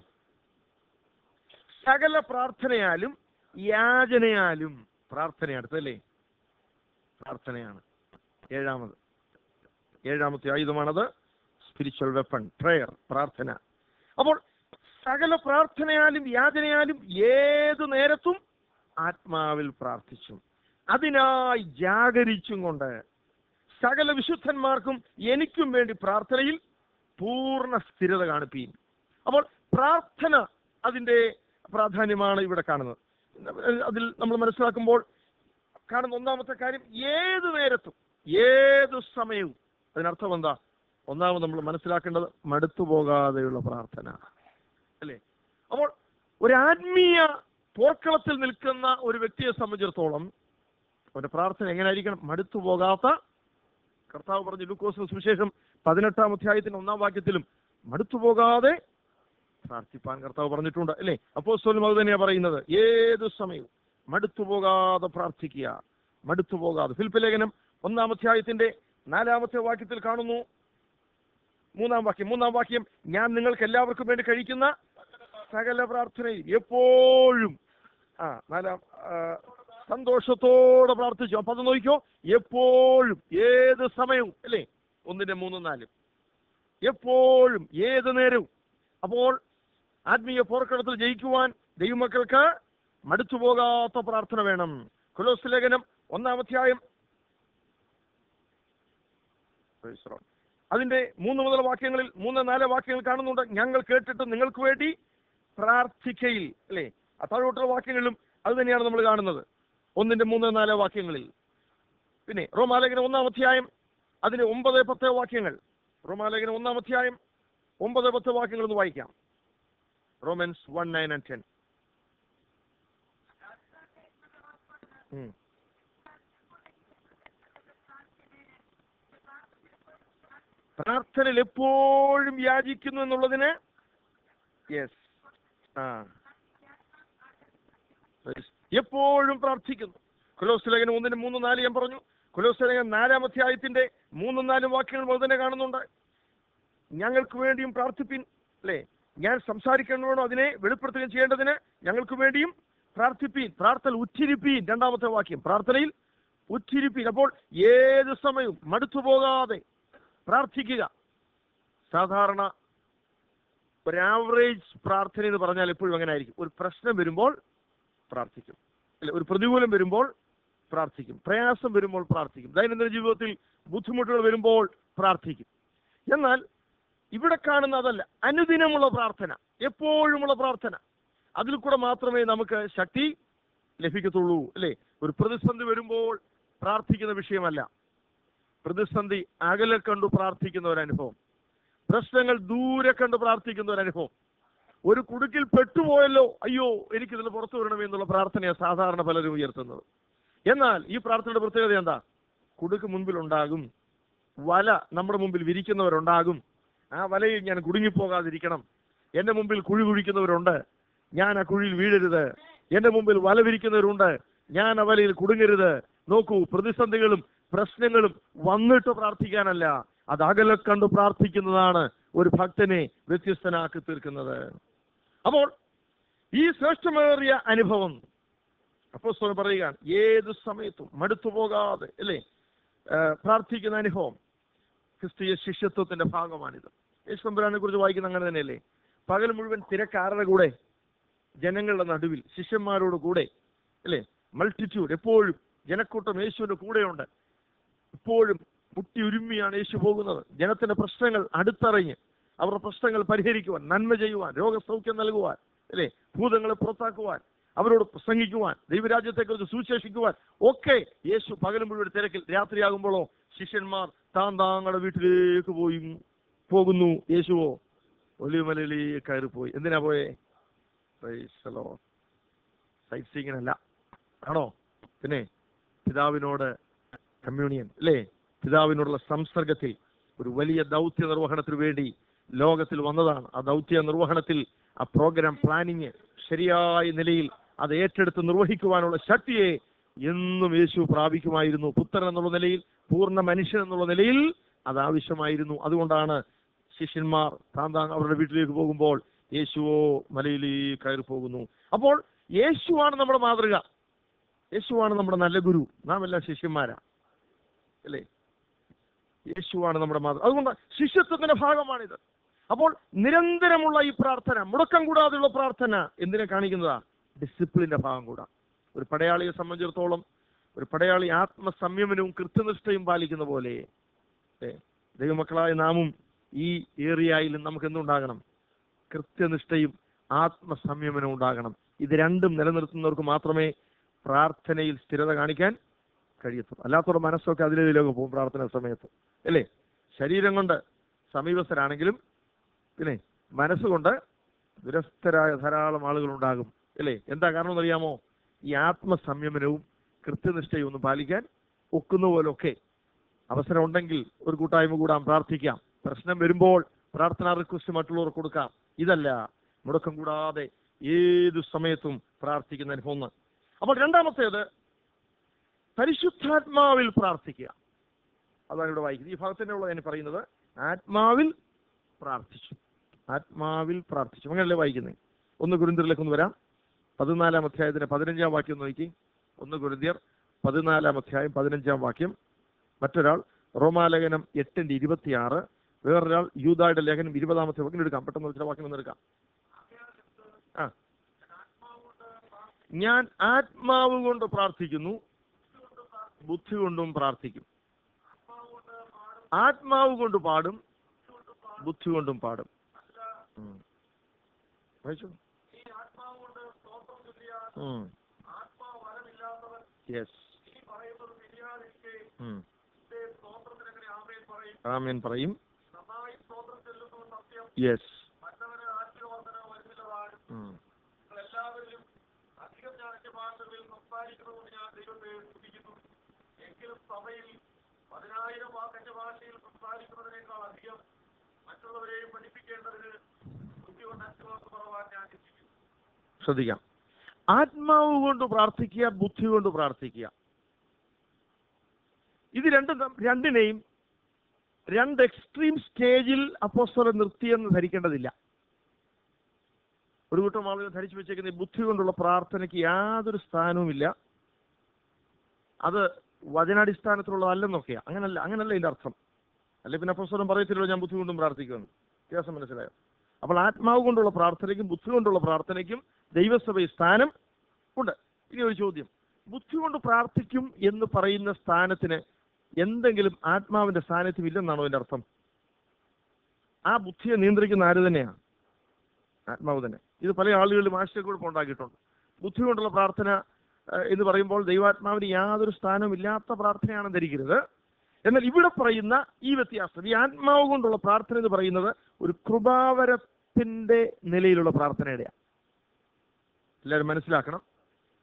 സകല പ്രാർത്ഥനയാലും യാചനയാലും പ്രാർത്ഥന അടുത്തല്ലേ പ്രാർത്ഥനയാണ് ഏഴാമത് ഏഴാമത്തെ ആയുധമാണത് സ്പിരിച്വൽ വെപ്പൺ പ്രയർ പ്രാർത്ഥന അപ്പോൾ സകല പ്രാർത്ഥനയാലും യാചനയാലും ഏതു നേരത്തും ആത്മാവിൽ പ്രാർത്ഥിച്ചും അതിനായി ജാഗരിച്ചും കൊണ്ട് സകല വിശുദ്ധന്മാർക്കും എനിക്കും വേണ്ടി പ്രാർത്ഥനയിൽ പൂർണ്ണ സ്ഥിരത കാണിപ്പീൻ അപ്പോൾ പ്രാർത്ഥന അതിന്റെ പ്രാധാന്യമാണ് ഇവിടെ കാണുന്നത് അതിൽ നമ്മൾ മനസ്സിലാക്കുമ്പോൾ കാണുന്ന ഒന്നാമത്തെ കാര്യം ഏത് നേരത്തും ഏത് സമയവും അതിനർത്ഥം എന്താ ഒന്നാമത് നമ്മൾ മനസ്സിലാക്കേണ്ടത് മടുത്തു പോകാതെയുള്ള പ്രാർത്ഥന അല്ലേ അപ്പോൾ ഒരു ആത്മീയ പോർക്കളത്തിൽ നിൽക്കുന്ന ഒരു വ്യക്തിയെ സംബന്ധിച്ചിടത്തോളം അവന്റെ പ്രാർത്ഥന എങ്ങനെയായിരിക്കണം മടുത്തു പോകാത്ത കർത്താവ് പറഞ്ഞു ലൂക്കോസ് സുവിശേഷം പതിനെട്ടാം അധ്യായത്തിന്റെ ഒന്നാം വാക്യത്തിലും മടുത്തു പോകാതെ പ്രാർത്ഥിപ്പാൻ കർത്താവ് പറഞ്ഞിട്ടുണ്ട് അല്ലേ അപ്പോസ്തലനും അത് തന്നെയാ പറയുന്നത് ഏത് സമയവും മടുത്തു പോകാതെ പ്രാർത്ഥിക്കുക മടുത്തു പോകാതെ ഫിലിപ്പ് ലേഖനം ഒന്നാം അധ്യായത്തിന്റെ നാലാമത്തെ വാക്യത്തിൽ കാണുന്നു മൂന്നാം വാക്യം മൂന്നാം വാക്യം ഞാൻ നിങ്ങൾക്ക് എല്ലാവർക്കും വേണ്ടി കഴിക്കുന്ന സകല പ്രാർത്ഥനയിൽ എപ്പോഴും ആ നാലാം ആ, സന്തോഷത്തോടെ പ്രാർത്ഥിച്ചു അപ്പൊ അത് നോക്കിക്കോ എപ്പോഴും ഏത് സമയവും അല്ലേ ഒന്നിന്റെ മൂന്നും നാലും എപ്പോഴും ഏത് നേരവും അപ്പോൾ ആത്മീയ പോർക്കളത്തിൽ ജയിക്കുവാൻ ദൈവമക്കൾക്ക് മടുത്തു പോകാത്ത പ്രാർത്ഥന വേണം കുലോസ് ലേഖനം ഒന്നാം അധ്യായം Praise the Lord. അതിന്റെ മൂന്ന് മുതൽ വാക്യങ്ങളിൽ മൂന്ന് നാല് വാക്യങ്ങൾ കാണുന്നുണ്ട് ഞങ്ങൾ കേട്ടിട്ട് നിങ്ങൾക്ക് വേണ്ടി പ്രാർത്ഥിക്കയിൽ അല്ലേ ആ താഴോട്ടുള്ള വാക്യങ്ങളിലും അത് തന്നെയാണ് നമ്മൾ കാണുന്നത് ഒന്നിന്റെ മൂന്ന് നാല് വാക്യങ്ങളിൽ പിന്നെ റോമാലേഖനം ഒന്നാം അധ്യായം അതിന്റെ ഒമ്പത് പത്ത് വാക്യങ്ങൾ റോമാലേഖനം ഒന്നാം അധ്യായം ഒമ്പത് പത്ത് വാക്യങ്ങൾ ഒന്ന് വായിക്കാം Romans one nine and ten പ്രാർത്ഥനയിൽ എപ്പോഴും യാചിക്കുന്നു എന്നുള്ളതിന് യെസ് ആ എപ്പോഴും പ്രാർത്ഥിക്കുന്നു കൊലോസ് ലേഖനം ഒന്നിന് മൂന്ന് നാല് ഞാൻ പറഞ്ഞു കൊലോസ് ലേഖനം നാലാം അധ്യായത്തിന്റെ മൂന്നും നാലും വാക്യങ്ങൾ മുതൽ തന്നെ കാണുന്നുണ്ട് ഞങ്ങൾക്ക് വേണ്ടിയും പ്രാർത്ഥിപ്പിൻ അല്ലേ ഞാൻ സംസാരിക്കണമോ അതിനെ വെളിപ്പെടുത്തുകയും ചെയ്യേണ്ടതിന് ഞങ്ങൾക്ക് വേണ്ടിയും പ്രാർത്ഥിപ്പീൻ പ്രാർത്ഥന ഉറ്റിരിപ്പീൻ രണ്ടാമത്തെ വാക്യം പ്രാർത്ഥനയിൽ ഉറ്റിരിപ്പീൻ അപ്പോൾ ഏത് സമയവും മടുത്തു പോകാതെ പ്രാർത്ഥിക്കുക സാധാരണ ഒരു ആവറേജ് പ്രാർത്ഥന എന്ന് പറഞ്ഞാൽ എപ്പോഴും അങ്ങനെ ആയിരിക്കും ഒരു പ്രശ്നം വരുമ്പോൾ പ്രാർത്ഥിക്കും അല്ലെ ഒരു പ്രതികൂലം വരുമ്പോൾ പ്രാർത്ഥിക്കും പ്രയാസം വരുമ്പോൾ പ്രാർത്ഥിക്കും ദൈനംദിന ജീവിതത്തിൽ ബുദ്ധിമുട്ടുകൾ വരുമ്പോൾ പ്രാർത്ഥിക്കും എന്നാൽ ഇവിടെ കാണുന്ന അതല്ല അനുദിനമുള്ള പ്രാർത്ഥന എപ്പോഴുമുള്ള പ്രാർത്ഥന അതിൽ കൂടെ മാത്രമേ നമുക്ക് ശക്തി ലഭിക്കത്തുള്ളൂ അല്ലേ ഒരു പ്രതിസന്ധി വരുമ്പോൾ പ്രാർത്ഥിക്കുന്ന വിഷയമല്ല പ്രതിസന്ധി അകലെ കണ്ടു പ്രാർത്ഥിക്കുന്ന ഒരു അനുഭവം പ്രശ്നങ്ങൾ ദൂരെ കണ്ട് പ്രാർത്ഥിക്കുന്ന ഒരു അനുഭവം ഒരു കുടുക്കിൽ പെട്ടുപോയല്ലോ അയ്യോ എനിക്കിതിന് പുറത്തു വരണമേ എന്നുള്ള പ്രാർത്ഥനയാണ് സാധാരണ പലരും ഉയർത്തുന്നത് എന്നാൽ ഈ പ്രാർത്ഥനയുടെ പ്രത്യേകത എന്താ കുടുക്ക് മുൻപിൽ ഉണ്ടാകും വല നമ്മുടെ മുമ്പിൽ വിരിക്കുന്നവരുണ്ടാകും ആ വലയിൽ ഞാൻ കുടുങ്ങിപ്പോകാതിരിക്കണം എന്റെ മുമ്പിൽ കുഴി കുഴിക്കുന്നവരുണ്ട് ഞാൻ ആ കുഴിയിൽ വീഴരുത് എന്റെ മുമ്പിൽ വല വിരിക്കുന്നവരുണ്ട് ഞാൻ ആ വലയിൽ കുടുങ്ങരുത് നോക്കൂ പ്രതിസന്ധികളും പ്രശ്നങ്ങളും വന്നിട്ട് പ്രാർത്ഥിക്കാനല്ല അത് അകലെ കണ്ട് പ്രാർത്ഥിക്കുന്നതാണ് ഒരു ഭക്തനെ വ്യത്യസ്തനാക്കി തീർക്കുന്നത് അപ്പോൾ ഈ ശ്രേഷ്ഠമേറിയ അനുഭവം അപ്പോസ്തലൻ പറയുകയാണ് ഏത് സമയത്തും മടുത്തു പോകാതെ അല്ലേ ആ, പ്രാർത്ഥിക്കുന്ന അനുഭവം ക്രിസ്തീയ ശിഷ്യത്വത്തിന്റെ ഭാഗമാണിത് യേശുതമ്പുരാനെ കുറിച്ച് വായിക്കുന്ന അങ്ങനെ തന്നെയല്ലേ പകൽ മുഴുവൻ തിരക്കാരുടെ കൂടെ ജനങ്ങളുടെ നടുവിൽ ശിഷ്യന്മാരോട് കൂടെ അല്ലേ മൾട്ടിറ്റ്യൂഡ് എപ്പോഴും ജനക്കൂട്ടം യേശുവിന്റെ കൂടെയുണ്ട് എപ്പോഴും മുട്ടി ഉരുമ്മിയാണ് യേശു പോകുന്നത് ജനത്തിന്റെ പ്രശ്നങ്ങൾ അടുത്തറിഞ്ഞ് അവരുടെ പ്രശ്നങ്ങൾ പരിഹരിക്കുവാൻ നന്മ ചെയ്യുവാൻ രോഗസൗഖ്യം നൽകുവാൻ അല്ലേ ഭൂതങ്ങളെ പുറത്താക്കുവാൻ അവരോട് പ്രസംഗിക്കുവാൻ ദൈവരാജ്യത്തെക്കുറിച്ച് സുശേഷിക്കുവാൻ ഒക്കെ യേശു പകൽ മുഴുവൻ തിരക്കിൽ രാത്രിയാകുമ്പോഴോ ശിഷ്യന്മാർ താൻ താങ്കളുടെ വീട്ടിലേക്ക് പോയി പോകുന്നു യേശുവോ ഒലിമലയിലേക്ക് കയറി പോയി എന്തിനാ പോയേ സൈറ്റ് സീങ്ങിനല്ല ആണോ പിന്നെ പിതാവിനോട് കമ്മ്യൂണിയൻ അല്ലേ പിതാവിനോടുള്ള സംസർഗത്തിൽ ഒരു വലിയ ദൗത്യ നിർവഹണത്തിന് വേണ്ടി ലോകത്തിൽ വന്നതാണ് ആ ദൗത്യ നിർവഹണത്തിൽ ആ പ്രോഗ്രാം പ്ലാനിങ് ശരിയായ നിലയിൽ അത് ഏറ്റെടുത്ത് നിർവഹിക്കുവാനുള്ള ശക്തിയെ എന്നും യേശു പ്രാപിക്കുമായിരുന്നു പുത്രൻ എന്നുള്ള നിലയിൽ പൂർണ്ണ മനുഷ്യൻ എന്നുള്ള നിലയിൽ അത് ആവശ്യമായിരുന്നു അതുകൊണ്ടാണ് ശിഷ്യന്മാർ താൻ താൻ അവരുടെ വീട്ടിലേക്ക് പോകുമ്പോൾ യേശുവോ മലയിലേക്ക് കയറി പോകുന്നു അപ്പോൾ യേശുവാണ് നമ്മുടെ മാതൃക യേശുവാണ് നമ്മുടെ നല്ല ഗുരു നാം എല്ലാം ശിഷ്യന്മാരാ അല്ലേ യേശുവാണ് നമ്മുടെ മാതൃക അതുകൊണ്ട് ശിഷ്യത്വത്തിന്റെ ഭാഗമാണിത് അപ്പോൾ നിരന്തരമുള്ള ഈ പ്രാർത്ഥന മുടക്കം കൂടാതെയുള്ള പ്രാർത്ഥന എന്തിനെ കാണിക്കുന്നതാ ഡിസിപ്ലിന്റെ ഭാഗം കൂടാ ഒരു പടയാളിയെ സംബന്ധിച്ചിടത്തോളം ഒരു പടയാളി ആത്മസംയമനവും കൃത്യനിഷ്ഠയും പാലിക്കുന്ന പോലെ ഏ, ദൈവമക്കളായ നാമും ഈ ഏറിയയിൽ നമുക്ക് എന്തുണ്ടാകണം കൃത്യനിഷ്ഠയും ആത്മസംയമനവും ഉണ്ടാകണം ഇത് രണ്ടും നിലനിർത്തുന്നവർക്ക് മാത്രമേ പ്രാർത്ഥനയിൽ സ്ഥിരത കാണിക്കാൻ കഴിയത്തുള്ളൂ അല്ലാത്തവരുടെ മനസ്സൊക്കെ അതിലേക്ക് പോകും പ്രാർത്ഥന സമയത്ത് അല്ലേ ശരീരം കൊണ്ട് സമീപസ്ഥരാണെങ്കിലും പിന്നെ മനസ്സുകൊണ്ട് ദുരസ്ഥരായ ധാരാളം ആളുകൾ ഉണ്ടാകും അല്ലേ എന്താ കാരണം എന്നറിയാമോ ഈ ആത്മസംയമനവും കൃത്യനിഷ്ഠയും ഒന്നും പാലിക്കാൻ ഒക്കുന്ന പോലൊക്കെ അവസരം ഉണ്ടെങ്കിൽ ഒരു കൂട്ടായ്മ കൂടാൻ പ്രാർത്ഥിക്കാം പ്രശ്നം വരുമ്പോൾ പ്രാർത്ഥനാ റിക്വസ്റ്റ് മറ്റുള്ളവർ കൊടുക്കാം ഇതല്ല മുടക്കം കൂടാതെ ഏതു സമയത്തും പ്രാർത്ഥിക്കുന്ന അനുഭവം ഒന്ന്. അപ്പോൾ രണ്ടാമത്തേത് പരിശുദ്ധാത്മാവിൽ പ്രാർത്ഥിക്കുക അതാണ് ഇവിടെ വായിക്കുന്നത് ഈ ഭാഗത്തന്നെ ഉള്ളത് ഞാൻ പറയുന്നത് ആത്മാവിൽ പ്രാർത്ഥിച്ചു ആത്മാവിൽ പ്രാർത്ഥിച്ചു അങ്ങനെയല്ലേ വായിക്കുന്നത് ഒന്ന് കുരിന്തിയറിലേക്ക് ഒന്ന് വരാം പതിനാലാം അധ്യായത്തിന്റെ പതിനഞ്ചാം വാക്യം ഒന്ന് നോക്കി ഒന്ന് കുരിന്തിയർ പതിനാലാം അധ്യായം പതിനഞ്ചാം വാക്യം മറ്റൊരാൾ റോമാലേഖനം എട്ടിന്റെ ഇരുപത്തിയാറ് വേറൊരാൾ യൂതായുടെ ലേഖനം ഇരുപതാമത്തെ വാക്യം എടുക്കാം പെട്ടെന്ന് ചില വാക്യം ഒന്ന് എടുക്കാം ആ ഞാൻ ആത്മാവ് കൊണ്ട് പ്രാർത്ഥിക്കുന്നു ബുദ്ധി കൊണ്ടും പ്രാർത്ഥിക്കും ആത്മാവ് കൊണ്ട് പാടും ബുദ്ധി കൊണ്ടും പാടും ഉം. വായിച്ചോ യെസ് ആമേൻ പറയും യെസ് എല്ലാവരിലും അധികം ഞാൻ എന്റെ ഭാഷകളിൽ സംസാരിക്കണമെന്ന് ഞാൻ ദൈവത്തെ സ്തുതിക്കുന്നു എങ്കിലും സഭയിൽ പതിനായിരം വാക്ക് എന്റെ ഭാഷയിൽ സംസാരിക്കുന്നതിനേക്കാൾ അധികം മറ്റുള്ളവരെയും പഠിപ്പിക്കേണ്ടതിന് ബുദ്ധി കൊണ്ട് അഞ്ചു വാക്ക് പറവാൻ ഞാൻ ചിന്തിക്കുന്നു ശ്രദ്ധിക്കാം ആത്മാവ് കൊണ്ട് പ്രാർത്ഥിക്കുക ബുദ്ധി കൊണ്ട് പ്രാർത്ഥിക്കുക ഇത് രണ്ടും തം- രണ്ടിനെയും രണ്ട് എക്സ്ട്രീം സ്റ്റേജിൽ അപ്പോസ്തലൻ നിർത്തിയെന്ന് ധരിക്കേണ്ടതില്ല ഒരു കൂട്ടം ആളുകൾ ധരിച്ചു വെച്ചേക്കുന്ന ഈ ബുദ്ധി കൊണ്ടുള്ള പ്രാർത്ഥനയ്ക്ക് യാതൊരു സ്ഥാനവുമില്ല അത് വചനാടിസ്ഥാനത്തിലുള്ളതല്ലെന്നൊക്കെയാ അങ്ങനല്ല അങ്ങനല്ല ഇതിന്റെ അർത്ഥം അല്ലെ പിന്നെ അപ്പോസ്തലൻ പറയത്തില്ലല്ലോ ഞാൻ ബുദ്ധി കൊണ്ടും പ്രാർത്ഥിക്കുമെന്ന് വ്യത്യാസം മനസ്സിലായോ അപ്പോൾ ആത്മാവ് കൊണ്ടുള്ള പ്രാർത്ഥനയ്ക്കും ബുദ്ധി കൊണ്ടുള്ള പ്രാർത്ഥനയ്ക്കും ദൈവസഭയിൽ സ്ഥാനം ഉണ്ട് ഇനി ഒരു ചോദ്യം ബുദ്ധി കൊണ്ട് പ്രാർത്ഥിക്കും എന്ന് പറയുന്ന സ്ഥാനത്തിന് എന്തെങ്കിലും ആത്മാവിന്റെ സാന്നിധ്യം ഇല്ലെന്നാണോ അതിന്റെ അർത്ഥം ആ ബുദ്ധിയെ നിയന്ത്രിക്കുന്ന ആര് തന്നെയാണ് ആത്മാവ് തന്നെ ഇത് പല ആളുകളിലും ആശയക്കുഴപ്പം ഉണ്ടാക്കിയിട്ടുണ്ട് ബുദ്ധി കൊണ്ടുള്ള പ്രാർത്ഥന ഏഹ്, എന്ന് പറയുമ്പോൾ ദൈവാത്മാവിന് യാതൊരു സ്ഥാനവും ഇല്ലാത്ത പ്രാർത്ഥനയാണെന്ന് ധരിക്കരുത് എന്നാൽ ഇവിടെ പറയുന്ന ഈ വ്യത്യാസം ഈ ആത്മാവ് കൊണ്ടുള്ള പ്രാർത്ഥന എന്ന് പറയുന്നത് ഒരു കൃപാവരത്തിന്റെ നിലയിലുള്ള പ്രാർത്ഥനയുടെയാണ് എല്ലാവരും മനസ്സിലാക്കണം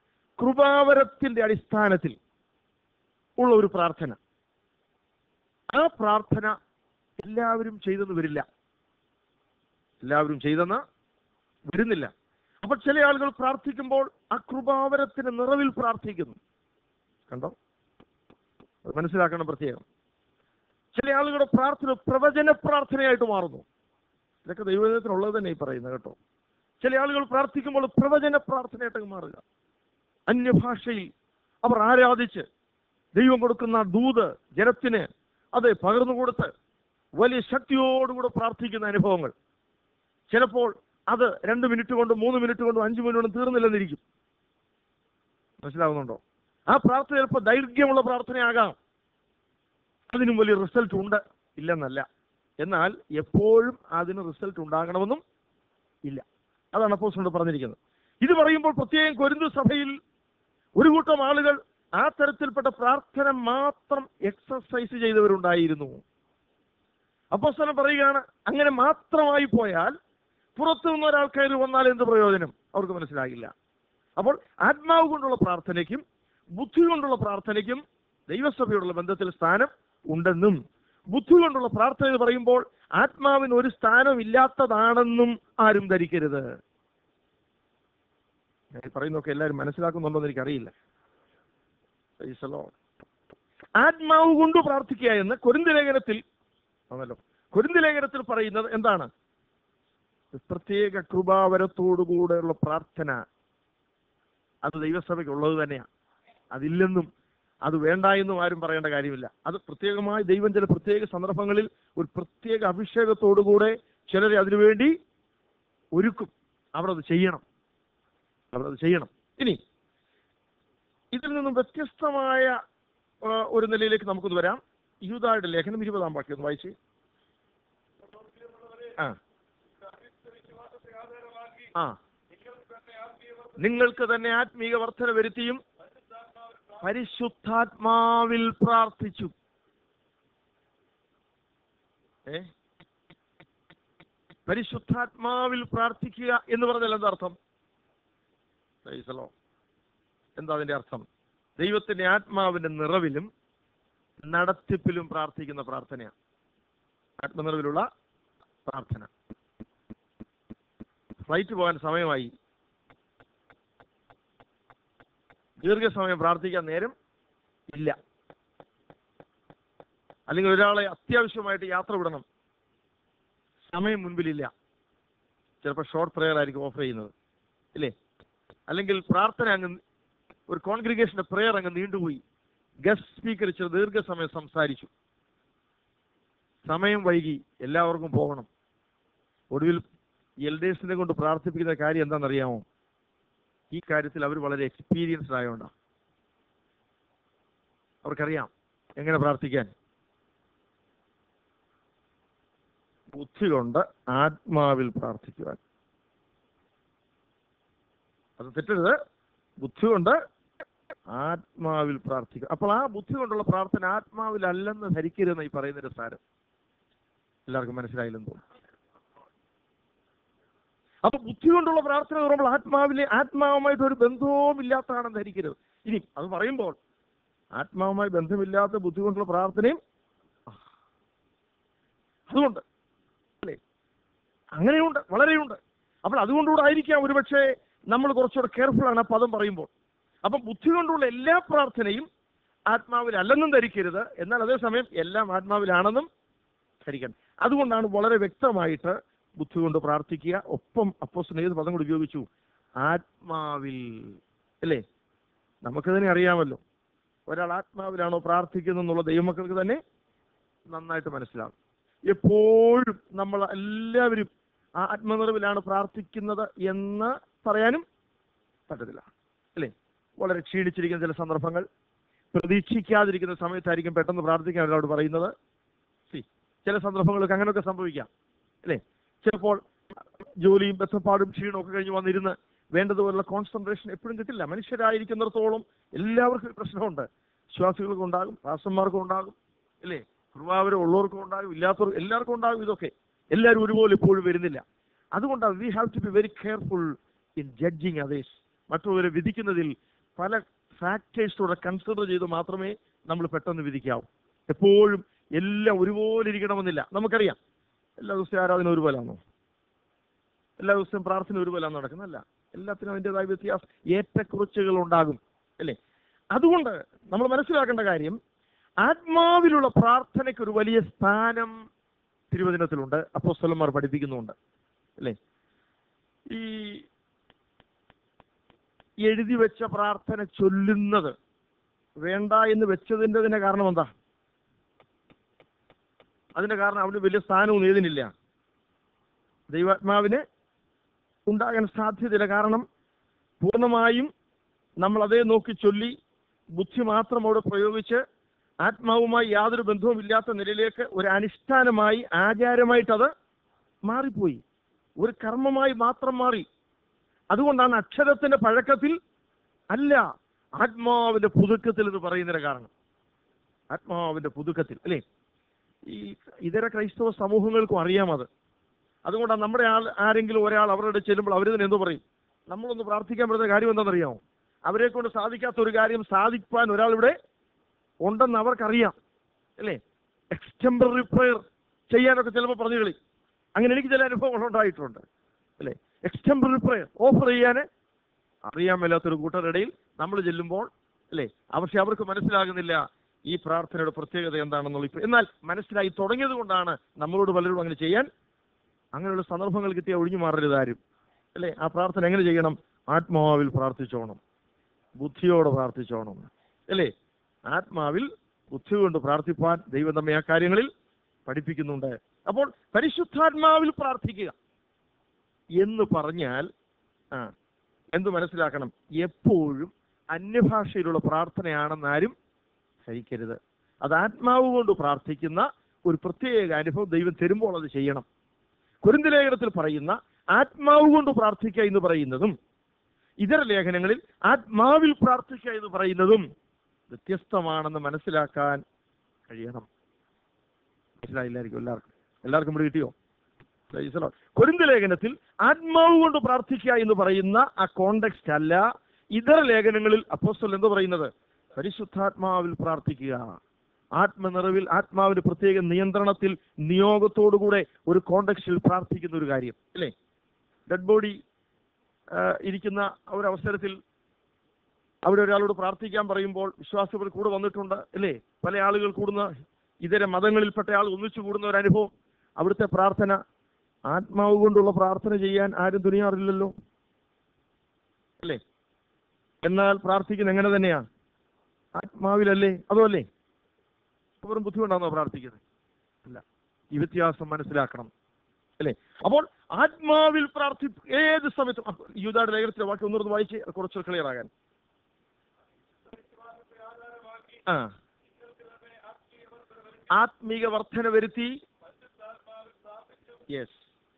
കൃപാവരത്തിന്റെ അടിസ്ഥാനത്തിൽ ഉള്ള ഒരു പ്രാർത്ഥന ആ പ്രാർത്ഥന എല്ലാവരും ചെയ്തെന്ന് വരില്ല എല്ലാവരും ചെയ്തെന്ന് വരുന്നില്ല അപ്പൊ ചില ആളുകൾ പ്രാർത്ഥിക്കുമ്പോൾ ആ കൃപാവരത്തിന് നിറവിൽ പ്രാർത്ഥിക്കുന്നു കണ്ടോ അത് മനസ്സിലാക്കണം പ്രത്യേകം ചില ആളുകളുടെ പ്രാർത്ഥന പ്രവചന പ്രാർത്ഥനയായിട്ട് മാറുന്നു ഇതൊക്കെ ദൈവത്തിനുള്ളത് തന്നെ ഈ പറയുന്നത് കേട്ടോ ചില ആളുകൾ പ്രാർത്ഥിക്കുമ്പോൾ പ്രവചന പ്രാർത്ഥനയായിട്ട് മാറുക അന്യഭാഷയിൽ അവർ ആരാധിച്ച് ദൈവം കൊടുക്കുന്ന ദൂത് ജനത്തിന് അത് പകർന്നു കൊടുത്ത് വലിയ ശക്തിയോടുകൂടെ പ്രാർത്ഥിക്കുന്ന അനുഭവങ്ങൾ ചിലപ്പോൾ അത് രണ്ട് മിനിറ്റ് കൊണ്ടും മൂന്ന് മിനിറ്റ് കൊണ്ടും അഞ്ച് മിനിറ്റ് കൊണ്ടും തീർന്നില്ലെന്നിരിക്കും മനസ്സിലാവുന്നുണ്ടോ ആ പ്രാർത്ഥന ചിലപ്പോൾ ദൈർഘ്യമുള്ള പ്രാർത്ഥനയാകാം അതിനും വലിയ റിസൾട്ട് ഉണ്ട് ഇല്ലെന്നല്ല എന്നാൽ എപ്പോഴും അതിന് റിസൾട്ട് ഉണ്ടാകണമെന്നും ഇല്ല അതാണ് അപ്പോസിനോട് പറഞ്ഞിരിക്കുന്നത് ഇത് പറയുമ്പോൾ പ്രത്യേകം കൊരിന്തു സഭയിൽ ഒരു കൂട്ടം ആളുകൾ ആ തരത്തിൽപ്പെട്ട പ്രാർത്ഥന മാത്രം എക്സസൈസ് ചെയ്തവരുണ്ടായിരുന്നു അപ്പോസ്തലൻ പറയുകയാണ് അങ്ങനെ മാത്രമായി പോയാൽ പുറത്തു നിന്ന് ഒരാൾ കയറി വന്നാൽ എന്ത് പ്രയോജനം അവർക്ക് മനസ്സിലാകില്ല അപ്പോൾ ആത്മാവ് കൊണ്ടുള്ള പ്രാർത്ഥനയ്ക്കും ബുദ്ധി കൊണ്ടുള്ള പ്രാർത്ഥനയ്ക്കും ദൈവസഭയോടുള്ള ബന്ധത്തിൽ സ്ഥാനം ഉണ്ടെന്നും ബുദ്ധി കൊണ്ടുള്ള പ്രാർത്ഥന എന്ന് പറയുമ്പോൾ ആത്മാവിന് ഒരു സ്ഥാനം ഇല്ലാത്തതാണെന്നും ആരും ധരിക്കരുത് ഞാൻ ഈ പറയുന്നതൊക്കെ എല്ലാവരും മനസ്സിലാക്കുന്നുണ്ടോ എന്ന് എനിക്കറിയില്ല Praise the Lord. ആത്മാവ് കൊണ്ട് പ്രാർത്ഥിക്കുക എന്ന് കൊരിന്ത ലേഖനത്തിൽ ആണല്ലോ കൊരിന്ത ലേഖനത്തിൽ പറയുന്നത് എന്താണ് പ്രത്യേക കൃപാവരത്തോടുകൂടെയുള്ള പ്രാർത്ഥന അത് ദൈവസഭയ്ക്ക് ഉള്ളത് തന്നെയാണ് അതില്ലെന്നും അത് വേണ്ട എന്നും ആരും പറയേണ്ട കാര്യമില്ല അത് പ്രത്യേകമായി ദൈവം ചില പ്രത്യേക സന്ദർഭങ്ങളിൽ ഒരു പ്രത്യേക അഭിഷേകത്തോടുകൂടെ ചിലരെ അതിനുവേണ്ടി ഒരുക്കും അവർ അത് ചെയ്യണം അവർ അത് ചെയ്യണം ഇനി ഇതിൽ നിന്നും വ്യത്യസ്തമായ ആ, ഒരു നിലയിലേക്ക് നമുക്കൊന്ന് വരാം യൂതായുടെ ലേഖനം ഇരുപതാം വാക്യം ഒന്ന് വായിച്ച് ആ ആ നിങ്ങൾക്ക് തന്നെ ആത്മീക വർധന വരുത്തിയും പരിശുദ്ധാത്മാവിൽ പ്രാർത്ഥിച്ചു ഏ പരിശുദ്ധാത്മാവിൽ പ്രാർത്ഥിക്കുക എന്ന് പറഞ്ഞാൽ എന്താ അർത്ഥം Praise the Lord. എന്താ അതിന്റെ അർത്ഥം ദൈവത്തിന്റെ ആത്മാവിന്റെ നിറവിലും നടത്തിപ്പിലും പ്രാർത്ഥിക്കുന്ന പ്രാർത്ഥനയാണ് ആത്മനിറവിലുള്ള പ്രാർത്ഥന ഫ്ലൈറ്റ് പോകാൻ സമയമായി ദീർഘസമയം പ്രാർത്ഥിക്കാൻ നേരം ഇല്ല അല്ലെങ്കിൽ ഒരാളെ അത്യാവശ്യമായിട്ട് യാത്ര വിടണം സമയം മുൻപിലില്ല ചിലപ്പോൾ ഷോർട്ട് പ്രെയർ ആയിരിക്കും ഓഫർ ചെയ്യുന്നത് ഇല്ലേ അല്ലെങ്കിൽ പ്രാർത്ഥന അങ്ങ് ഒരു കോൺഗ്രിഗേഷന്റെ പ്രെയർ അങ്ങ് നീണ്ടുപോയി ഗസ്റ്റ് സ്പീക്കർ ഇച്ചിരി ദീർഘസമയം സംസാരിച്ചു സമയം വൈകി എല്ലാവർക്കും പോകണം ഒടുവിൽ എൽഡേഴ്സിനെ കൊണ്ട് പ്രാർത്ഥിപ്പിക്കുന്ന കാര്യം എന്താണെന്നറിയാമോ ഈ കാര്യത്തിൽ അവർ വളരെ എക്സ്പീരിയൻസ്ഡ് ആയതുകൊണ്ടാണ് അവർക്കറിയാം എങ്ങനെ പ്രാർത്ഥിക്കാൻ ബുദ്ധി കൊണ്ട് ആത്മാവിൽ പ്രാർത്ഥിക്കുവാൻ അത് തെറ്റരുത് ബുദ്ധി കൊണ്ട് ആത്മാവിൽ പ്രാർത്ഥിക്കുക അപ്പോൾ ആ ബുദ്ധി കൊണ്ടുള്ള പ്രാർത്ഥന ആത്മാവിലല്ലെന്ന് ധരിക്കരുതെന്ന് ഈ പറയുന്നൊരു സാരം എല്ലാവർക്കും മനസ്സിലായില്ലെന്ന് തോന്നുന്നു അപ്പൊ ബുദ്ധി കൊണ്ടുള്ള പ്രാർത്ഥന എന്ന് പറയുമ്പോൾ ആത്മാവിലെ ആത്മാവുമായിട്ട് ഒരു ബന്ധവും ഇല്ലാത്തതാണെന്ന് ധരിക്കരുത് ഇനി അത് പറയുമ്പോൾ ആത്മാവുമായി ബന്ധമില്ലാത്ത ബുദ്ധി കൊണ്ടുള്ള പ്രാർത്ഥനയും അതുകൊണ്ട് അല്ലേ അങ്ങനെയുണ്ട് വളരെയുണ്ട് അപ്പോൾ അതുകൊണ്ടുകൂടെ ആയിരിക്കാം ഒരുപക്ഷെ നമ്മൾ കുറച്ചുകൂടെ കെയർഫുൾ ആണ് ആ പദം പറയുമ്പോൾ അപ്പം ബുദ്ധി കൊണ്ടുള്ള എല്ലാ പ്രാർത്ഥനയും ആത്മാവിലല്ലെന്നും ധരിക്കരുത് എന്നാൽ അതേസമയം എല്ലാം ആത്മാവിലാണെന്നും ധരിക്കണം അതുകൊണ്ടാണ് വളരെ വ്യക്തമായിട്ട് ബുദ്ധി കൊണ്ട് പ്രാർത്ഥിക്കുക ഒപ്പം അപ്പോസ്തലൻ ഏത് പദം കൂടി ഉപയോഗിച്ചു ആത്മാവിൽ അല്ലേ നമുക്ക് തന്നെ അറിയാമല്ലോ ഒരാൾ ആത്മാവിലാണോ പ്രാർത്ഥിക്കുന്നത് എന്നുള്ള ദൈവമക്കൾക്ക് തന്നെ നന്നായിട്ട് മനസ്സിലാകും എപ്പോഴും നമ്മൾ എല്ലാവരും ആ ആത്മനിറവിലാണ് പ്രാർത്ഥിക്കുന്നത് എന്ന് പറയാനും പറ്റത്തില്ല അല്ലേ വളരെ ക്ഷീണിച്ചിരിക്കുന്ന ചില സന്ദർഭങ്ങൾ പ്രതീക്ഷിക്കാതിരിക്കുന്ന സമയത്തായിരിക്കും പെട്ടെന്ന് പ്രാർത്ഥിക്കാൻ ഒരാളോട് പറയുന്നത് See, ചില സന്ദർഭങ്ങളൊക്കെ അങ്ങനെയൊക്കെ സംഭവിക്കാം അല്ലേ ചിലപ്പോൾ ജോലിയും ബന്ധപ്പാടും ക്ഷീണവും ഒക്കെ കഴിഞ്ഞ് വന്നിരുന്ന് വേണ്ടതുപോലുള്ള കോൺസെൻട്രേഷൻ എപ്പോഴും കിട്ടില്ല മനുഷ്യരായിരിക്കുന്നിടത്തോളം എല്ലാവർക്കും ഈ പ്രശ്നമുണ്ട് വിശ്വാസികൾക്കും ഉണ്ടാകും പാസ്റ്റർമാർക്കും ഉണ്ടാകും അല്ലേ കൃപാവരം ഉള്ളവർക്കും ഉണ്ടാകും ഇല്ലാത്തവർ എല്ലാവർക്കും ഉണ്ടാകും ഇതൊക്കെ എല്ലാവരും ഒരുപോലെ ഇപ്പോഴും വരുന്നില്ല അതുകൊണ്ടാണ് we have to be very careful in judging others മറ്റുള്ളവരെ വിധിക്കുന്നതിൽ പല ഫാക്ടേഴ്സൂടെ കൺസിഡർ ചെയ്ത് മാത്രമേ നമ്മൾ പെട്ടെന്ന് വിധിക്കാവൂ എപ്പോഴും എല്ലാം ഒരുപോലെ ഇരിക്കണമെന്നില്ല നമുക്കറിയാം എല്ലാ ദിവസവും ആരാധന ഒരുപോലാണോ എല്ലാ ദിവസവും പ്രാർത്ഥന ഒരുപോലാണ് നടക്കുന്നതല്ല എല്ലാത്തിനും അതിൻ്റെതായ വ്യത്യാസം ഏറ്റക്കുറച്ചുകൾ ഉണ്ടാകും അല്ലേ അതുകൊണ്ട് നമ്മൾ മനസ്സിലാക്കേണ്ട കാര്യം ആത്മാവിലുള്ള പ്രാർത്ഥനയ്ക്ക് ഒരു വലിയ സ്ഥാനം തിരുവചനത്തിലുണ്ട് അപ്പോസ്തലന്മാർ പഠിപ്പിക്കുന്നുണ്ട് അല്ലേ ഈ എഴുതി വെച്ച പ്രാർത്ഥന ചൊല്ലുന്നത് വേണ്ട എന്ന് വെച്ചതിൻ്റെ തന്നെ കാരണം എന്താ അതിന്റെ കാരണം അവന് വലിയ സ്ഥാനവും ഏതിനില്ല ദൈവാത്മാവിന് ഉണ്ടാകാൻ സാധ്യതയില്ല കാരണം പൂർണ്ണമായും നമ്മൾ അതേ നോക്കി ചൊല്ലി ബുദ്ധി മാത്രം അവിടെ പ്രയോഗിച്ച് ആത്മാവുമായി യാതൊരു ബന്ധവും ഇല്ലാത്ത നിലയിലേക്ക് ഒരു അനുഷ്ഠാനമായി ആചാരമായിട്ടത് മാറിപ്പോയി ഒരു കർമ്മമായി മാത്രം മാറി അതുകൊണ്ടാണ് അക്ഷരത്തിന്റെ പഴക്കത്തിൽ അല്ല ആത്മാവിന്റെ പുതുക്കത്തിൽ എന്ന് പറയുന്നതിന് കാരണം ആത്മാവിന്റെ പുതുക്കത്തിൽ അല്ലേ ഈ ഇതര ക്രൈസ്തവ സമൂഹങ്ങൾക്കും അറിയാം അത് അതുകൊണ്ടാണ് നമ്മുടെ ആൾ ആരെങ്കിലും ഒരാൾ അവരുടെ ചെല്ലുമ്പോൾ അവർ തന്നെ എന്തോ പറയും നമ്മളൊന്ന് പ്രാർത്ഥിക്കാൻ പറ്റുന്ന കാര്യം എന്താണെന്നറിയാമോ അവരെ കൊണ്ട് സാധിക്കാത്ത ഒരു കാര്യം സാധിക്കാൻ ഒരാൾ ഇവിടെ ഉണ്ടെന്ന് അവർക്കറിയാം അല്ലേ എക്സ്റ്റംപററി പ്രയർ ചെയ്യാനൊക്കെ ചിലപ്പോൾ പറഞ്ഞു കളി അങ്ങനെ എനിക്ക് ചില അനുഭവങ്ങൾ ഉണ്ടായിട്ടുണ്ട് അല്ലേ എക്സ്റ്റംപററി പ്രയർ ഓഫർ ചെയ്യാൻ അറിയാൻ മേലാത്തൊരു കൂട്ടരുടെ ഇടയിൽ നമ്മൾ ചെല്ലുമ്പോൾ അല്ലേ പക്ഷെ അവർക്ക് മനസ്സിലാകുന്നില്ല ഈ പ്രാർത്ഥനയുടെ പ്രത്യേകത എന്താണെന്നുള്ള ഇപ്പൊ എന്നാൽ മനസ്സിലായി തുടങ്ങിയത് കൊണ്ടാണ് നമ്മളോട് പലരും അങ്ങനെ ചെയ്യാൻ അങ്ങനെയുള്ള സന്ദർഭങ്ങൾ കിട്ടിയ ഒഴിഞ്ഞു മാറരുത് ആരും അല്ലേ ആ പ്രാർത്ഥന എങ്ങനെ ചെയ്യണം ആത്മാവിൽ പ്രാർത്ഥിച്ചോണം ബുദ്ധിയോടെ പ്രാർത്ഥിച്ചോണം അല്ലേ ആത്മാവിൽ ബുദ്ധി കൊണ്ട് പ്രാർത്ഥിപ്പാൻ ദൈവം നമ്മെ ആ കാര്യങ്ങളിൽ പഠിപ്പിക്കുന്നുണ്ട് അപ്പോൾ പരിശുദ്ധാത്മാവിൽ പ്രാർത്ഥിക്കുക എന്ന് പറഞ്ഞാൽ ആ എന്ത് മനസ്സിലാക്കണം എപ്പോഴും അന്യഭാഷയിലുള്ള പ്രാർത്ഥനയാണെന്ന് ആരും ധരിക്കരുത് അത് ആത്മാവ് കൊണ്ട് പ്രാർത്ഥിക്കുന്ന ഒരു പ്രത്യേക അനുഭവം ദൈവം തരുമ്പോൾ അത് ചെയ്യണം കുരുന്ത ലേഖനത്തിൽ പറയുന്ന ആത്മാവ് കൊണ്ട് പ്രാർത്ഥിക്കുക എന്ന് പറയുന്നതും ഇതര ലേഖനങ്ങളിൽ ആത്മാവിൽ പ്രാർത്ഥിക്കുക എന്ന് പറയുന്നതും വ്യത്യസ്തമാണെന്ന് മനസ്സിലാക്കാൻ കഴിയണം മനസ്സിലായില്ലായിരിക്കും എല്ലാവർക്കും എല്ലാവർക്കും ഇവിടെ കിട്ടിയോ കൊരിന്ത ലേഖനത്തിൽ ആത്മാവ് കൊണ്ട് പ്രാർത്ഥിക്കുക എന്ന് പറയുന്ന ആ കോണ്ടെക്സ്റ്റ് അല്ല ഇതര ലേഖനങ്ങളിൽ അപ്പോസ്റ്റൽ എന്താ പറയുന്നത് പരിശുദ്ധാത്മാവിൽ പ്രാർത്ഥിക്കുക ആത്മനിറവിൽ ആത്മാവിന്റെ പ്രത്യേക നിയന്ത്രണത്തിൽ നിയോഗത്തോടുകൂടെ ഒരു കോണ്ടെക്സ്റ്റിൽ പ്രാർത്ഥിക്കുന്ന ഒരു കാര്യം അല്ലേ ഡെഡ് ബോഡി ഇരിക്കുന്ന ഒരവസരത്തിൽ അവിടെ ഒരാളോട് പ്രാർത്ഥിക്കാൻ പറയുമ്പോൾ വിശ്വാസികൾ കൂടെ വന്നിട്ടുണ്ട് അല്ലേ പല ആളുകൾ കൂടുന്ന ഇതര മതങ്ങളിൽപ്പെട്ട ആൾ ഒന്നിച്ചു കൂടുന്ന ഒരു അനുഭവം അവിടുത്തെ പ്രാർത്ഥന ആത്മാവ് കൊണ്ടുള്ള പ്രാർത്ഥന ചെയ്യാൻ ആരും തുനിയാറില്ലല്ലോ അല്ലേ എന്നാൽ പ്രാർത്ഥിക്കുന്ന എങ്ങനെ തന്നെയാ ആത്മാവിലല്ലേ അതോ അല്ലേ വെറും ബുദ്ധി കൊണ്ടാണോ പ്രാർത്ഥിക്കുന്നത് അല്ല ഈ വ്യത്യാസം മനസ്സിലാക്കണം അല്ലേ അപ്പോൾ ആത്മാവിൽ പ്രാർത്ഥി ഏത് സമയത്തും അപ്പൊ യൂദായുടെ ലേഖനത്തിലെ വാക്യം ഒന്നുകൂടെ വായിച്ച് കുറച്ച് ക്ലിയർ ആകാൻ ആ ആത്മീക വർധന വരുത്തി യെസ്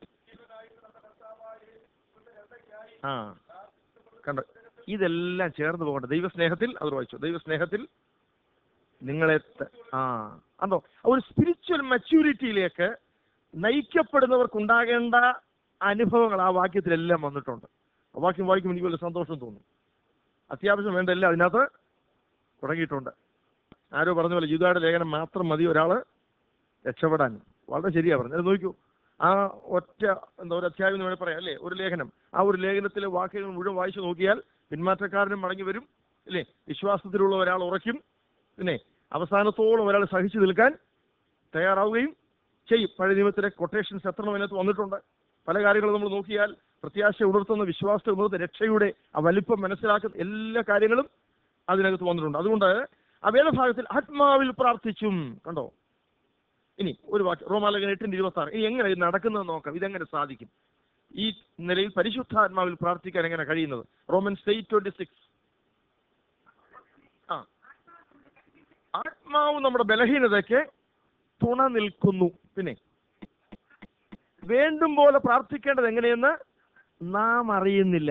ആ കണ്ട ഇതെല്ലാം ചേർന്ന് പോകണ്ട ദൈവസ്നേഹത്തിൽ അത് വായിച്ചു ദൈവസ്നേഹത്തിൽ നിങ്ങളെ ത- ആ അതോ ഒരു സ്പിരിച്വൽ മെച്യൂരിറ്റിയിലേക്ക് നയിക്കപ്പെടുന്നവർക്കുണ്ടാകേണ്ട അനുഭവങ്ങൾ ആ വാക്യത്തിലെല്ലാം വന്നിട്ടുണ്ട് ആ വാക്യം വായിക്കുമ്പോൾ എനിക്ക് വലിയ സന്തോഷം തോന്നും അത്യാവശ്യം വേണ്ട എല്ലാം അതിനകത്ത് തുടങ്ങിയിട്ടുണ്ട് ആരോ പറഞ്ഞ പോലെ യുദ്ധയുടെ ലേഖനം മാത്രം മതി ഒരാള് രക്ഷപ്പെടാൻ വളരെ ശരിയാ പറഞ്ഞത് അത് നോക്കൂ ആ ഒറ്റ എന്താ ഒരു അധ്യായം എന്ന് വേണമെങ്കിൽ പറയാം അല്ലേ ഒരു ലേഖനം ആ ഒരു ലേഖനത്തിലെ വാക്യങ്ങൾ മുഴുവൻ വായിച്ചു നോക്കിയാൽ പിന്മാറ്റക്കാരനും മടങ്ങി വരും ഇല്ലേ വിശ്വാസത്തിലുള്ള ഒരാൾ ഉറയ്ക്കും പിന്നെ അവസാനത്തോളം ഒരാൾ സഹിച്ചു നിൽക്കാൻ തയ്യാറാവുകയും ചെയ്യും പഴയ നിയമത്തിലെ കൊട്ടേഷൻസ് എത്ര അതിനകത്ത് വന്നിട്ടുണ്ട് പല കാര്യങ്ങളും നമ്മൾ നോക്കിയാൽ പ്രത്യാശ ഉണർത്തുന്ന വിശ്വാസത്തെ ഉണർത്തുന്ന രക്ഷയുടെ ആ വലിപ്പം മനസ്സിലാക്കുന്ന എല്ലാ കാര്യങ്ങളും അതിനകത്ത് വന്നിട്ടുണ്ട് അതുകൊണ്ട് ആ വേദഭാഗത്തിൽ ആത്മാവിൽ പ്രാർത്ഥിച്ചും കണ്ടോ ഇനി ഒരു വാക്യം റോമാലേഖൻ എട്ടിന്റെ ഇരുപത്തി ആറ് ഇനി എങ്ങനെ ഇത് നടക്കുന്നത് നോക്കാം ഇതെങ്ങനെ സാധിക്കും ഈ നിലയിൽ പരിശുദ്ധാത്മാവിൽ പ്രാർത്ഥിക്കാൻ എങ്ങനെ കഴിയുന്നത് റോമൻസ് എയ്റ്റ് ട്വന്റി സിക്സ് ആ ആത്മാവ് നമ്മുടെ ബലഹീനതയ്ക്ക് തുണ നിൽക്കുന്നു പിന്നെ വേണ്ടും പോലെ പ്രാർത്ഥിക്കേണ്ടത് എങ്ങനെയെന്ന് നാം അറിയുന്നില്ല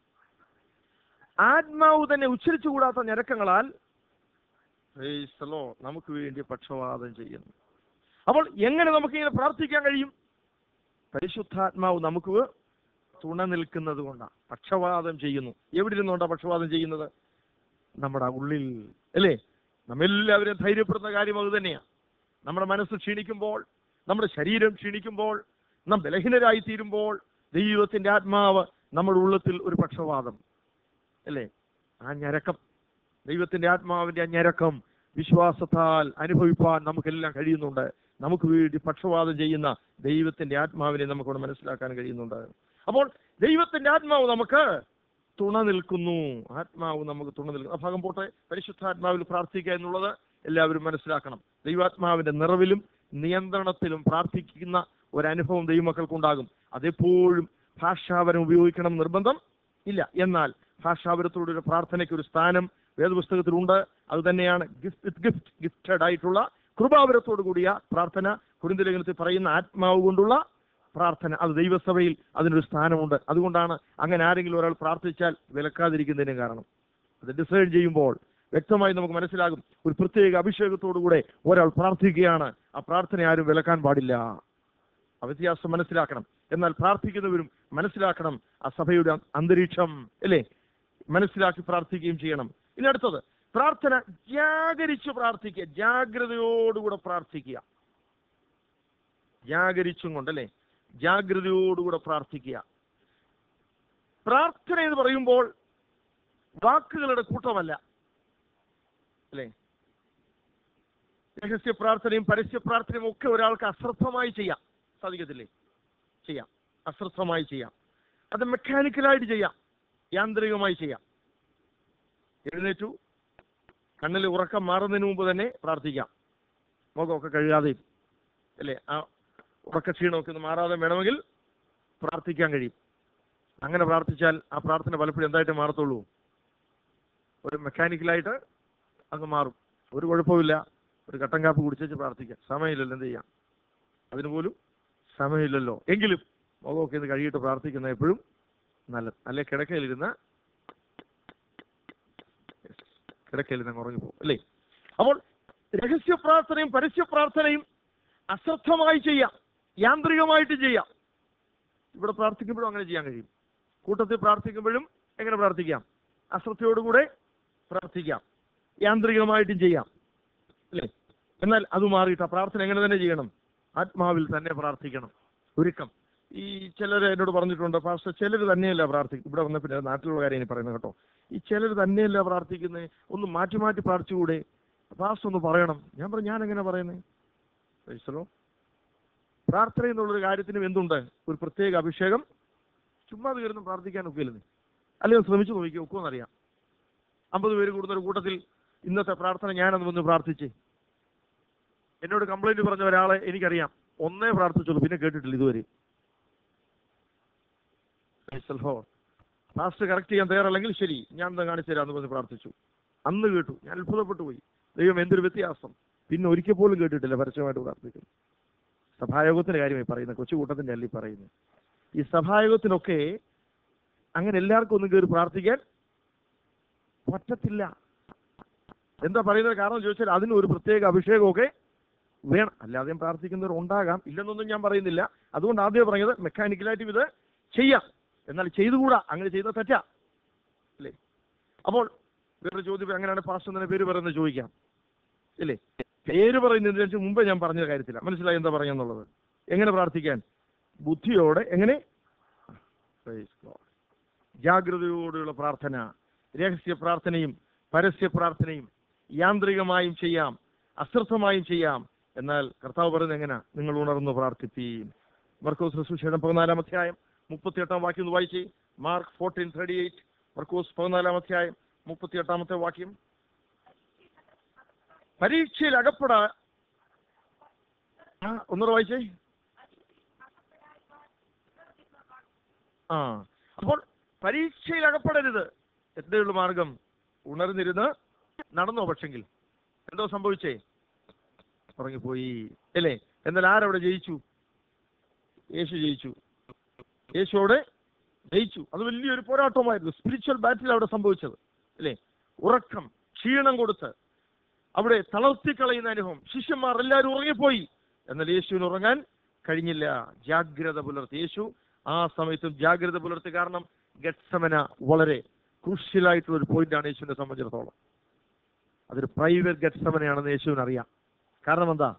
ആത്മാവ് തന്നെ ഉച്ചരിച്ചുകൂടാത്ത ഞരക്കങ്ങളാൽ Praise the Lord. നമുക്ക് വേണ്ടി പക്ഷവാദം ചെയ്യുന്നു അപ്പോൾ എങ്ങനെ നമുക്ക് ഇങ്ങനെ പ്രാർത്ഥിക്കാൻ കഴിയും പരിശുദ്ധാത്മാവ് നമുക്ക് തുണ നിൽക്കുന്നത് കൊണ്ടാണ് പക്ഷവാദം ചെയ്യുന്നു എവിടെ ഇരുന്നുകൊണ്ടാണ് പക്ഷവാദം ചെയ്യുന്നത് നമ്മുടെ ഉള്ളിൽ അല്ലേ നമ്മെല്ലാവരും ധൈര്യപ്പെടുന്ന കാര്യം അത് തന്നെയാണ് നമ്മുടെ മനസ്സ് ക്ഷീണിക്കുമ്പോൾ നമ്മുടെ ശരീരം ക്ഷീണിക്കുമ്പോൾ നാം ബലഹീനരായി തീരുമ്പോൾ ദൈവത്തിന്റെ ആത്മാവ് നമ്മുടെ ഉള്ളത്തിൽ ഒരു പക്ഷപാതം അല്ലേ ആ ഞരക്കം ദൈവത്തിന്റെ ആത്മാവിന്റെ ആ ഞരക്കം വിശ്വാസത്താൽ അനുഭവിപ്പാൻ നമുക്കെല്ലാം കഴിയുന്നുണ്ട് നമുക്ക് വേണ്ടി പക്ഷപാതം ചെയ്യുന്ന ദൈവത്തിന്റെ ആത്മാവിനെ നമുക്കവിടെ മനസ്സിലാക്കാൻ കഴിയുന്നുണ്ട് അപ്പോൾ ദൈവത്തിന്റെ ആത്മാവ് നമുക്ക് തുണ നിൽക്കുന്നു ആത്മാവ് നമുക്ക് തുണ നിൽക്കുന്നു ആ ഭാഗം പോട്ടെ പരിശുദ്ധാത്മാവിൽ പ്രാർത്ഥിക്കുക എന്നുള്ളത് എല്ലാവരും മനസ്സിലാക്കണം ദൈവാത്മാവിന്റെ നിറവിലും നിയന്ത്രണത്തിലും പ്രാർത്ഥിക്കുന്ന ഒരനുഭവം ദൈവമക്കൾക്കുണ്ടാകും അതെപ്പോഴും ഭാഷാപരം ഉപയോഗിക്കണം നിർബന്ധം ഇല്ല എന്നാൽ ഭാഷാപരത്തോടൊരു പ്രാർത്ഥനയ്ക്ക് ഒരു സ്ഥാനം വേദപുസ്തകത്തിലുണ്ട് അത് തന്നെയാണ് ഗിഫ്റ്റ് ഗിഫ്റ്റ് ഗിഫ്റ്റഡ് ആയിട്ടുള്ള കൃപാവരത്തോടു കൂടിയ പ്രാർത്ഥന കുറിന്തലേഖനത്തിൽ പറയുന്ന ആത്മാവ് കൊണ്ടുള്ള പ്രാർത്ഥന അത് ദൈവസഭയിൽ അതിനൊരു സ്ഥാനമുണ്ട് അതുകൊണ്ടാണ് അങ്ങനെ ആരെങ്കിലും ഒരാൾ പ്രാർത്ഥിച്ചാൽ വിലക്കാതിരിക്കുന്നതിന് കാരണം അത് ഡിസൈഡ് ചെയ്യുമ്പോൾ വ്യക്തമായി നമുക്ക് മനസ്സിലാകും ഒരു പ്രത്യേക അഭിഷേകത്തോടുകൂടെ ഒരാൾ പ്രാർത്ഥിക്കുകയാണ് ആ പ്രാർത്ഥന ആരും വിലക്കാൻ പാടില്ല ആ വ്യത്യാസം മനസ്സിലാക്കണം എന്നാൽ പ്രാർത്ഥിക്കുന്നവരും മനസ്സിലാക്കണം ആ സഭയുടെ അന്തരീക്ഷം അല്ലേ മനസ്സിലാക്കി പ്രാർത്ഥിക്കുകയും ചെയ്യണം ഇനി അടുത്തത് പ്രാർത്ഥന ജാഗരിച്ച് പ്രാർത്ഥിക്കുക ജാഗ്രതയോടുകൂടെ പ്രാർത്ഥിക്കുക ജാഗരിച്ചും കൊണ്ടല്ലേ ജാഗ്രതയോടുകൂടെ പ്രാർത്ഥിക്കുക പ്രാർത്ഥന എന്ന് പറയുമ്പോൾ വാക്കുകളുടെ കൂട്ടമല്ല അല്ലേ രഹസ്യ പ്രാർത്ഥനയും പരസ്യ പ്രാർത്ഥനയും ഒക്കെ ഒരാൾക്ക് അശ്രദ്ധമായി ചെയ്യാം സാധിക്കത്തില്ലേ ചെയ്യാം അശ്രദ്ധമായി ചെയ്യാം അത് മെക്കാനിക്കലായിട്ട് ചെയ്യാം യാന്ത്രികമായി ചെയ്യാം എഴുന്നേറ്റു കണ്ണിൽ ഉറക്കം മാറുന്നതിന് മുമ്പ് തന്നെ പ്രാർത്ഥിക്കാം മുഖമൊക്കെ കഴുകാതെയും അല്ലേ ആ ഉറക്കക്ഷീണമൊക്കെ ഒന്ന് മാറാതെ വേണമെങ്കിൽ പ്രാർത്ഥിക്കാൻ കഴിയും അങ്ങനെ പ്രാർത്ഥിച്ചാൽ ആ പ്രാർത്ഥന പലപ്പോഴും എന്തായിട്ട് മാറത്തുള്ളൂ ഒരു മെക്കാനിക്കലായിട്ട് അങ്ങ് മാറും ഒരു കുഴപ്പമില്ല ഒരു കട്ടൻ കാപ്പി കുടിച്ചേച്ച് പ്രാർത്ഥിക്കാം സമയമില്ലല്ലോ എന്ത് ചെയ്യാം അതിന് പോലും സമയമില്ലല്ലോ എങ്കിലും മുഖമൊക്കെ ഒന്ന് കഴുകിയിട്ട് പ്രാർത്ഥിക്കുന്ന എപ്പോഴും നല്ലത് അല്ലെ കിടക്കയിലിരുന്ന കിടക്കയിലിരുന്ന് അങ്ങ് ഉറങ്ങിപ്പോകും അല്ലേ അപ്പോൾ രഹസ്യ പ്രാർത്ഥനയും പരസ്യ പ്രാർത്ഥനയും അശ്രദ്ധമായി ചെയ്യാം യാന്ത്രികമായിട്ട് ചെയ്യാം ഇവിടെ പ്രാർത്ഥിക്കുമ്പോഴും അങ്ങനെ ചെയ്യാൻ കഴിയും കൂട്ടത്തിൽ പ്രാർത്ഥിക്കുമ്പോഴും എങ്ങനെ പ്രാർത്ഥിക്കാം അശ്രദ്ധയോടുകൂടെ പ്രാർത്ഥിക്കാം യാന്ത്രികമായിട്ടും ചെയ്യാം അല്ലേ എന്നാൽ അത് മാറിയിട്ട് ആ പ്രാർത്ഥന എങ്ങനെ തന്നെ ചെയ്യണം ആത്മാവിൽ തന്നെ പ്രാർത്ഥിക്കണം ഒരുക്കം ഈ ചിലർ എന്നോട് പറഞ്ഞിട്ടുണ്ട് പാസ്റ്റർ ചിലർ തന്നെയല്ല പ്രാർത്ഥിക്കും ഇവിടെ വന്ന പിന്നെ നാട്ടിലുള്ള കാര്യം ഇനി പറയുന്നത് കേട്ടോ ഈ ചിലർ തന്നെയല്ല പ്രാർത്ഥിക്കുന്നത് ഒന്ന് മാറ്റി മാറ്റി പ്രാർത്ഥിച്ചുകൂടെ പാസ്റ്റർ ഒന്ന് പറയണം ഞാൻ പറഞ്ഞു ഞാൻ എങ്ങനെ പറയുന്നത് ക്രൈസ്തലോ പ്രാർത്ഥന എന്നുള്ളൊരു കാര്യത്തിനും എന്തുണ്ട് ഒരു പ്രത്യേക അഭിഷേകം ചുമ്മാ കയറുന്നു പ്രാർത്ഥിക്കാൻ ഒക്കില്ലെന്ന് അല്ലെങ്കിൽ ശ്രമിച്ചു നോക്കി ഒക്കുമെന്നറിയാം അമ്പത് പേര് കൂടുന്ന ഒരു കൂട്ടത്തിൽ ഇന്നത്തെ പ്രാർത്ഥന ഞാനൊന്ന് വന്ന് പ്രാർത്ഥിച്ച് എന്നോട് കംപ്ലൈന്റ് പറഞ്ഞ ഒരാളെ എനിക്കറിയാം ഒന്നേ പ്രാർത്ഥിച്ചുള്ളൂ പിന്നെ കേട്ടിട്ടില്ല ഇതുവരെ ലാസ്റ്റ് കറക്റ്റ് ചെയ്യാൻ തയ്യാറല്ലെങ്കിൽ ശരി ഞാൻ എന്താ കാണിച്ചു തരാമെന്ന് പറഞ്ഞ് പ്രാർത്ഥിച്ചു അന്ന് കേട്ടു ഞാൻ അത്ഭുതപ്പെട്ടു പോയി ദൈവം എന്തൊരു വ്യത്യാസം പിന്നെ ഒരിക്കൽ പോലും കേട്ടിട്ടില്ല പരസ്യമായിട്ട് പ്രാർത്ഥിക്കുന്നു സഭായോഗത്തിന്റെ കാര്യമായി പറയുന്നത് കൊച്ചുകൂട്ടത്തിന്റെ അല്ലി പറയുന്നത് ഈ സഭായോഗത്തിനൊക്കെ അങ്ങനെ എല്ലാവർക്കും ഒന്നും കയറി പ്രാർത്ഥിക്കാൻ പറ്റത്തില്ല എന്താ പറയുന്നത് കാരണം എന്ന് ചോദിച്ചാൽ അതിന് ഒരു പ്രത്യേക അഭിഷേകമൊക്കെ വേണം അല്ലാതെയും പ്രാർത്ഥിക്കുന്നവർ ഉണ്ടാകാം ഇല്ലെന്നൊന്നും ഞാൻ പറയുന്നില്ല അതുകൊണ്ട് ആദ്യം പറഞ്ഞത് മെക്കാനിക്കലായിട്ടും ഇത് ചെയ്യാം എന്നാൽ ചെയ്തുകൂടാ അങ്ങനെ ചെയ്ത തെറ്റാ അല്ലേ അപ്പോൾ വേറൊരു ചോദ്യം എങ്ങനെയാണ് പാസ്റ്റർ എന്ന പേര് പറയുന്നത് ചോദിക്കാം ഇല്ലേ പേര് പറയുന്നതിന് മുമ്പേ ഞാൻ പറഞ്ഞ കാര്യത്തില്ല മനസ്സിലായി എന്താ പറയാന്നുള്ളത് എങ്ങനെ പ്രാർത്ഥിക്കാൻ ബുദ്ധിയോടെ എങ്ങനെ Praise God. ജാഗ്രതയോടെയുള്ള പ്രാർത്ഥന രഹസ്യ പ്രാർത്ഥനയും പരസ്യ പ്രാർത്ഥനയും യാന്ത്രികമായും ചെയ്യാം അശ്രദ്ധമായും ചെയ്യാം എന്നാൽ കർത്താവ് പറയുന്നത് എങ്ങനെ നിങ്ങൾ ഉണർന്ന് പ്രാർത്ഥിപ്പീൻ മർക്കോസ് സുശേഷം പതിനാലാം അധ്യായം മുപ്പത്തിയെട്ടാം വാക്യം ഒന്ന് വായിച്ചേ മാർക്ക് ഫോർട്ടീൻ തേർട്ടി എയ്റ്റ് മർക്കോസ് പതിനാലാം അധ്യായം മുപ്പത്തിയെട്ടാമത്തെ വാക്യം പരീക്ഷയിൽ അകപ്പെടാ ആ ഒന്നുകൂടെ വായിച്ചേ ആ അപ്പോൾ പരീക്ഷയിൽ അകപ്പെടരുത് എന്തേയുള്ള മാർഗം ഉണർന്നിരുന്ന് നടന്നോ പക്ഷെങ്കിൽ എന്തോ സംഭവിച്ചേ ഉറങ്ങിപ്പോയി അല്ലേ എന്നാൽ ആരവിടെ ജയിച്ചു യേശു ജയിച്ചു യേശുവിടെ ജയിച്ചു അത് വലിയൊരു പോരാട്ടമായിരുന്നു സ്പിരിച്വൽ ബാറ്റിൽ അവിടെ സംഭവിച്ചത് അല്ലേ ഉറക്കം ക്ഷീണം കൊടുത്ത് അവിടെ തളർത്തിക്കളയുന്ന അനുഭവം ശിഷ്യന്മാർ എല്ലാവരും ഉറങ്ങിപ്പോയി എന്നാൽ യേശുവിന് ഉറങ്ങാൻ കഴിഞ്ഞില്ല ജാഗ്രത പുലർത്തി യേശു ആ സമയത്തും ജാഗ്രത പുലർത്തി കാരണം ഗത്സമന വളരെ ക്രൂഷ്യലായിട്ടുള്ള ഒരു പോയിന്റാണ് യേശുവിനെ സംബന്ധിച്ചിടത്തോളം അതൊരു പ്രൈവറ്റ് ഗത്സമനയാണെന്ന് യേശുവിന് അറിയാം കാരണം എന്താ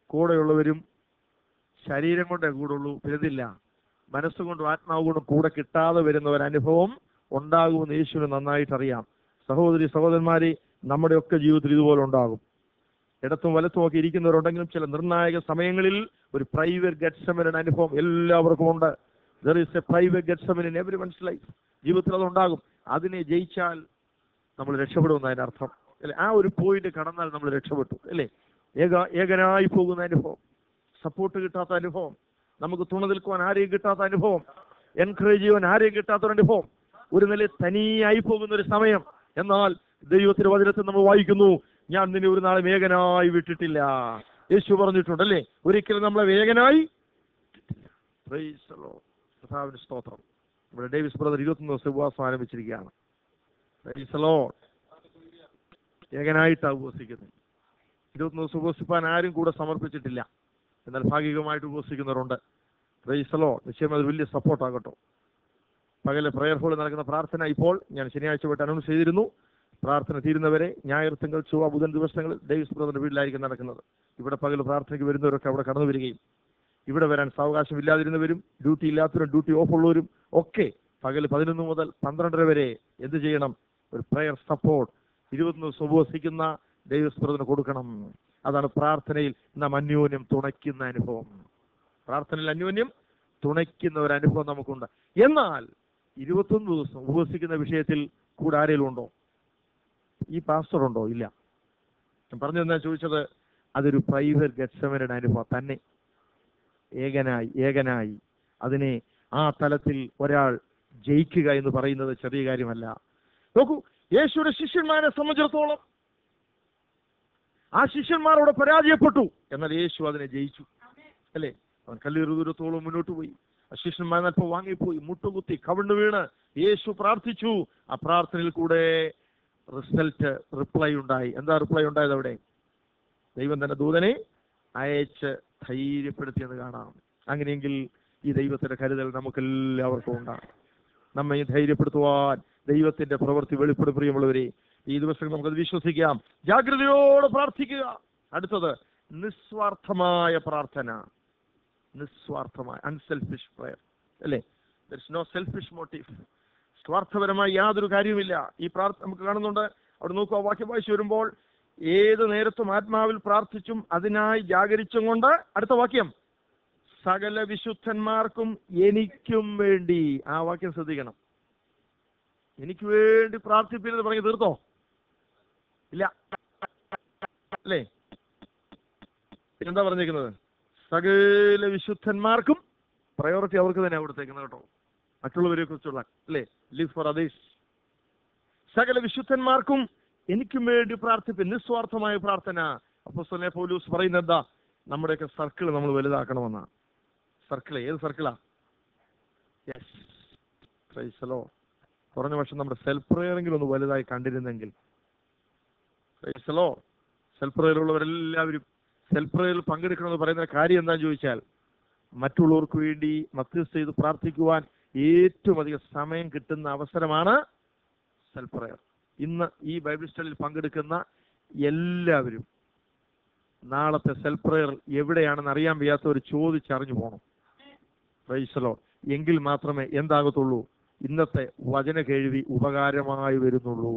കൂടെയുള്ളവരും ശരീരം കൊണ്ടേ കൂടുള്ളൂ വരുന്നില്ല മനസ്സുകൊണ്ടും ആത്മാവ് കൊണ്ടും കൂടെ കിട്ടാതെ വരുന്ന ഒരു അനുഭവം ഉണ്ടാകുമെന്ന് യേശുവിന് നന്നായിട്ട് അറിയാം സഹോദരി സഹോദരന്മാരെ നമ്മുടെയൊക്കെ ജീവിതത്തിൽ ഇതുപോലെ ഉണ്ടാകും ഇടത്തും വലത്തും ഒക്കെ ഇരിക്കുന്നവരുണ്ടെങ്കിലും ചില നിർണായക സമയങ്ങളിൽ ഒരു പ്രൈവറ്റ് ഗഡ്സമൻ അനുഭവം എല്ലാവർക്കും ഉണ്ട് there is a private Gethsemane in every one's life ജീവിതത്തിൽ അതുണ്ടാകും അതിനെ ജയിച്ചാൽ നമ്മൾ രക്ഷപ്പെടുമെന്ന് അതിന്റെ അർത്ഥം അല്ലെ ആ ഒരു പോയിന്റ് കടന്നാൽ നമ്മൾ രക്ഷപ്പെട്ടു അല്ലേ ഏക ഏകനായി പോകുന്ന അനുഭവം സപ്പോർട്ട് കിട്ടാത്ത അനുഭവം നമുക്ക് തുണ നിൽക്കുവാൻ ആരെയും കിട്ടാത്ത അനുഭവം എൻകറേജ് ചെയ്യുവാൻ ആരെയും കിട്ടാത്ത ഒരു അനുഭവം ഒരു നില തനിയായി പോകുന്ന ഒരു സമയം എന്നാൽ ദൈവത്തിന്റെ വചനത്തിൽ നമ്മൾ വായിക്കുന്നു ഞാൻ നിന്നെ ഒരു നാളെ വേഗനായി വിട്ടിട്ടില്ല യേശു പറഞ്ഞിട്ടുണ്ട് അല്ലേ ഒരിക്കലും നമ്മളെ വേഗനായി Praise the Lord. കർത്താവിന് സ്തോത്രം നമ്മുടെ ഡേവിസ് ബ്രദർ ഇരുപത്തൊന്ന് ദിവസം ഉപവാസം ആരംഭിച്ചിരിക്കുകയാണ് Praise the Lord. ഏകനായിട്ടാണ് ഉപവസിക്കുന്നത് ഇരുപത്തൊന്ന് ദിവസം ഉപവസിപ്പാൻ ആരും കൂടെ സമർപ്പിച്ചിട്ടില്ല എന്നാൽ ഭാഗികമായിട്ട് ഉപവസിക്കുന്നവരുണ്ട് പ്രൈസലോ നിശ്ചയം അത് വലിയ സപ്പോർട്ടാകട്ടോ പകല് പ്രയർ ഹോളിൽ നടക്കുന്ന പ്രാർത്ഥന ഇപ്പോൾ ഞാൻ ശനിയാഴ്ച പോയിട്ട് അനൗൺസ് ചെയ്തിരുന്നു പ്രാർത്ഥന തീരുന്നവരെ ഞായർ തിങ്കൾ ചൊവ്വ ബുധൻ ദിവസങ്ങളിൽ ഡേവിസ് ബ്രദറിന്റെ വീട്ടിലായിരിക്കും നടക്കുന്നത് ഇവിടെ പകൽ പ്രാർത്ഥനയ്ക്ക് വരുന്നവരൊക്കെ അവിടെ കടന്നു വരികയും ഇവിടെ വരാൻ സാവകാശം ഇല്ലാതിരുന്നവരും ഡ്യൂട്ടി ഇല്ലാത്തവരും ഡ്യൂട്ടി ഓഫ് ഉള്ളവരും ഒക്കെ പകൽ പതിനൊന്ന് മുതൽ പന്ത്രണ്ടര വരെ എന്ത് ചെയ്യണം ഒരു പ്രയർ സപ്പോർട്ട് ഇരുപത്തൊന്ന് ദിവസം ഉപവസിക്കുന്ന ഡേവിസ് ബ്രദറിന് കൊടുക്കണം അതാണ് പ്രാർത്ഥനയിൽ നാം അന്യോന്യം തുണയ്ക്കുന്ന അനുഭവം പ്രാർത്ഥനയിൽ അന്യോന്യം തുണയ്ക്കുന്ന ഒരു അനുഭവം നമുക്കുണ്ട് എന്നാൽ ഇരുപത്തൊന്ന് ദിവസം ഉപവസിക്കുന്ന വിഷയത്തിൽ കൂടെ ആരെങ്കിലും ഉണ്ടോ ഈ പാസ്റ്റർ ഉണ്ടോ ഇല്ല ഞാൻ പറഞ്ഞു തന്നെ ചോദിച്ചത് അതൊരു പ്രൈവറ്റ് ഗഡ്സമനുടെ അനുഭവം തന്നെ ഏകനായി ഏകനായി അതിനെ ആ തലത്തിൽ ഒരാൾ ജയിക്കുക എന്ന് പറയുന്നത് ചെറിയ കാര്യമല്ല നോക്കൂ യേശുയുടെ ശിഷ്യന്മാരെ സംബന്ധിച്ചിടത്തോളം ആ ശിഷ്യന്മാരോട് പരാജയപ്പെട്ടു എന്നാൽ യേശു അതിനെ ജയിച്ചു അല്ലേ അവൻ കല്ലേറു ദൂരത്തോളം മുന്നോട്ട് പോയി ആ ശിഷ്യന്മാർ അല്പം വാങ്ങിപ്പോയി മുട്ടുകുത്തി കവിണ്ണു വീണ് യേശു പ്രാർത്ഥിച്ചു ആ പ്രാർത്ഥനയിൽ കൂടെ റിസൾട്ട് റിപ്ലൈ ഉണ്ടായി എന്താ റിപ്ലൈ ഉണ്ടായത് അവിടെ ദൈവം തന്നെ ദൂതനെ അയച്ച് ധൈര്യപ്പെടുത്തിയെന്ന് കാണാം അങ്ങനെയെങ്കിൽ ഈ ദൈവത്തിന്റെ കരുതൽ നമുക്കെല്ലാവർക്കും ഉണ്ടാകും നമ്മെ ധൈര്യപ്പെടുത്തുവാൻ ദൈവത്തിന്റെ പ്രവൃത്തി വെളിപ്പെടും പ്രിയമുള്ളവരെ ഈ ദിവസം നമുക്കത് വിശ്വസിക്കാം ജാഗ്രതയോടെ പ്രാർത്ഥിക്കുക അടുത്തത് നിസ്വാർത്ഥമായ പ്രാർത്ഥന നിസ്വാർത്ഥമായ അൺസെൽഫിഷ് പ്രയർ അല്ലേ ദർസ് നോ സെൽഫിഷ് മോട്ടീവ് സ്വാർത്ഥപരമായ യാതൊരു കാര്യവുമില്ല ഈ പ്രാർത്ഥന നമുക്ക് കാണുന്നുണ്ട് അവിടെ നോക്കുക വാക്യം വായിച്ചു വരുമ്പോൾ ഏത് നേരത്തും ആത്മാവിൽ പ്രാർത്ഥിച്ചും അതിനായി ജാഗരിച്ചും കൊണ്ട് അടുത്ത വാക്യം സകല വിശുദ്ധന്മാർക്കും എനിക്കും വേണ്ടി ആ വാക്യം ശ്രദ്ധിക്കണം എനിക്ക് വേണ്ടി പ്രാർത്ഥിപ്പില്ലെന്ന് പറഞ്ഞ് തീർത്തോ ഇല്ല അല്ലേ എന്താ പറഞ്ഞേക്കുന്നത് സകല വിശുദ്ധന്മാർക്കും പ്രയോറിറ്റി അവർക്ക് തന്നെ കൊടുത്തേക്കുന്നത് കേട്ടോ മറ്റുള്ളവരെ കുറിച്ചുള്ള അല്ലേ ലിവ് ഫോർ അതേഴ്സ് സകല വിശുദ്ധന്മാർക്കും എനിക്കും വേണ്ടി പ്രാർത്ഥിപ്പിൻ നിസ്വാർത്ഥമായ പ്രാർത്ഥന അപ്പോസ്തലനായ പൗലൂസ് പറയുന്നത് എന്താ നമ്മുടെയൊക്കെ സർക്കിൾ നമ്മൾ വലുതാക്കണമെന്നാ സർക്കിൾ ഏത് സർക്കിളാ യെസ് ക്രൈസലോ കുറഞ്ഞ പക്ഷം നമ്മുടെ സെൽഫ് പ്രയറെങ്കിലും ഒന്ന് വലുതായി കണ്ടിരുന്നെങ്കിൽ ക്രൈസലോ സെൽഫ് പ്രയറുള്ളവരെല്ലാവരും സെൽഫ് പ്രയറിൽ പങ്കെടുക്കണമെന്ന് പറയുന്ന കാര്യം എന്താണെന്ന് ചോദിച്ചാൽ മറ്റുള്ളവർക്ക് വേണ്ടി മധ്യസ്ഥ ചെയ്ത് പ്രാർത്ഥിക്കുവാൻ ഏറ്റവും അധികം സമയം കിട്ടുന്ന അവസരമാണ് സെൽഫ് പ്രയർ ഇന്ന് ഈ ബൈബിൾ സ്റ്റഡിയിൽ പങ്കെടുക്കുന്ന എല്ലാവരും നാളത്തെ സെൽഫ് പ്രയർ എവിടെയാണെന്ന് അറിയാൻ വയ്യാത്തവർ ചോദിച്ചറിഞ്ഞു പോകണം പ്രൈസലോ എങ്കിൽ മാത്രമേ എന്താകത്തുള്ളൂ ഇന്നത്തെ വചന കേൾവി ഉപകാരമായി വരുന്നുള്ളൂ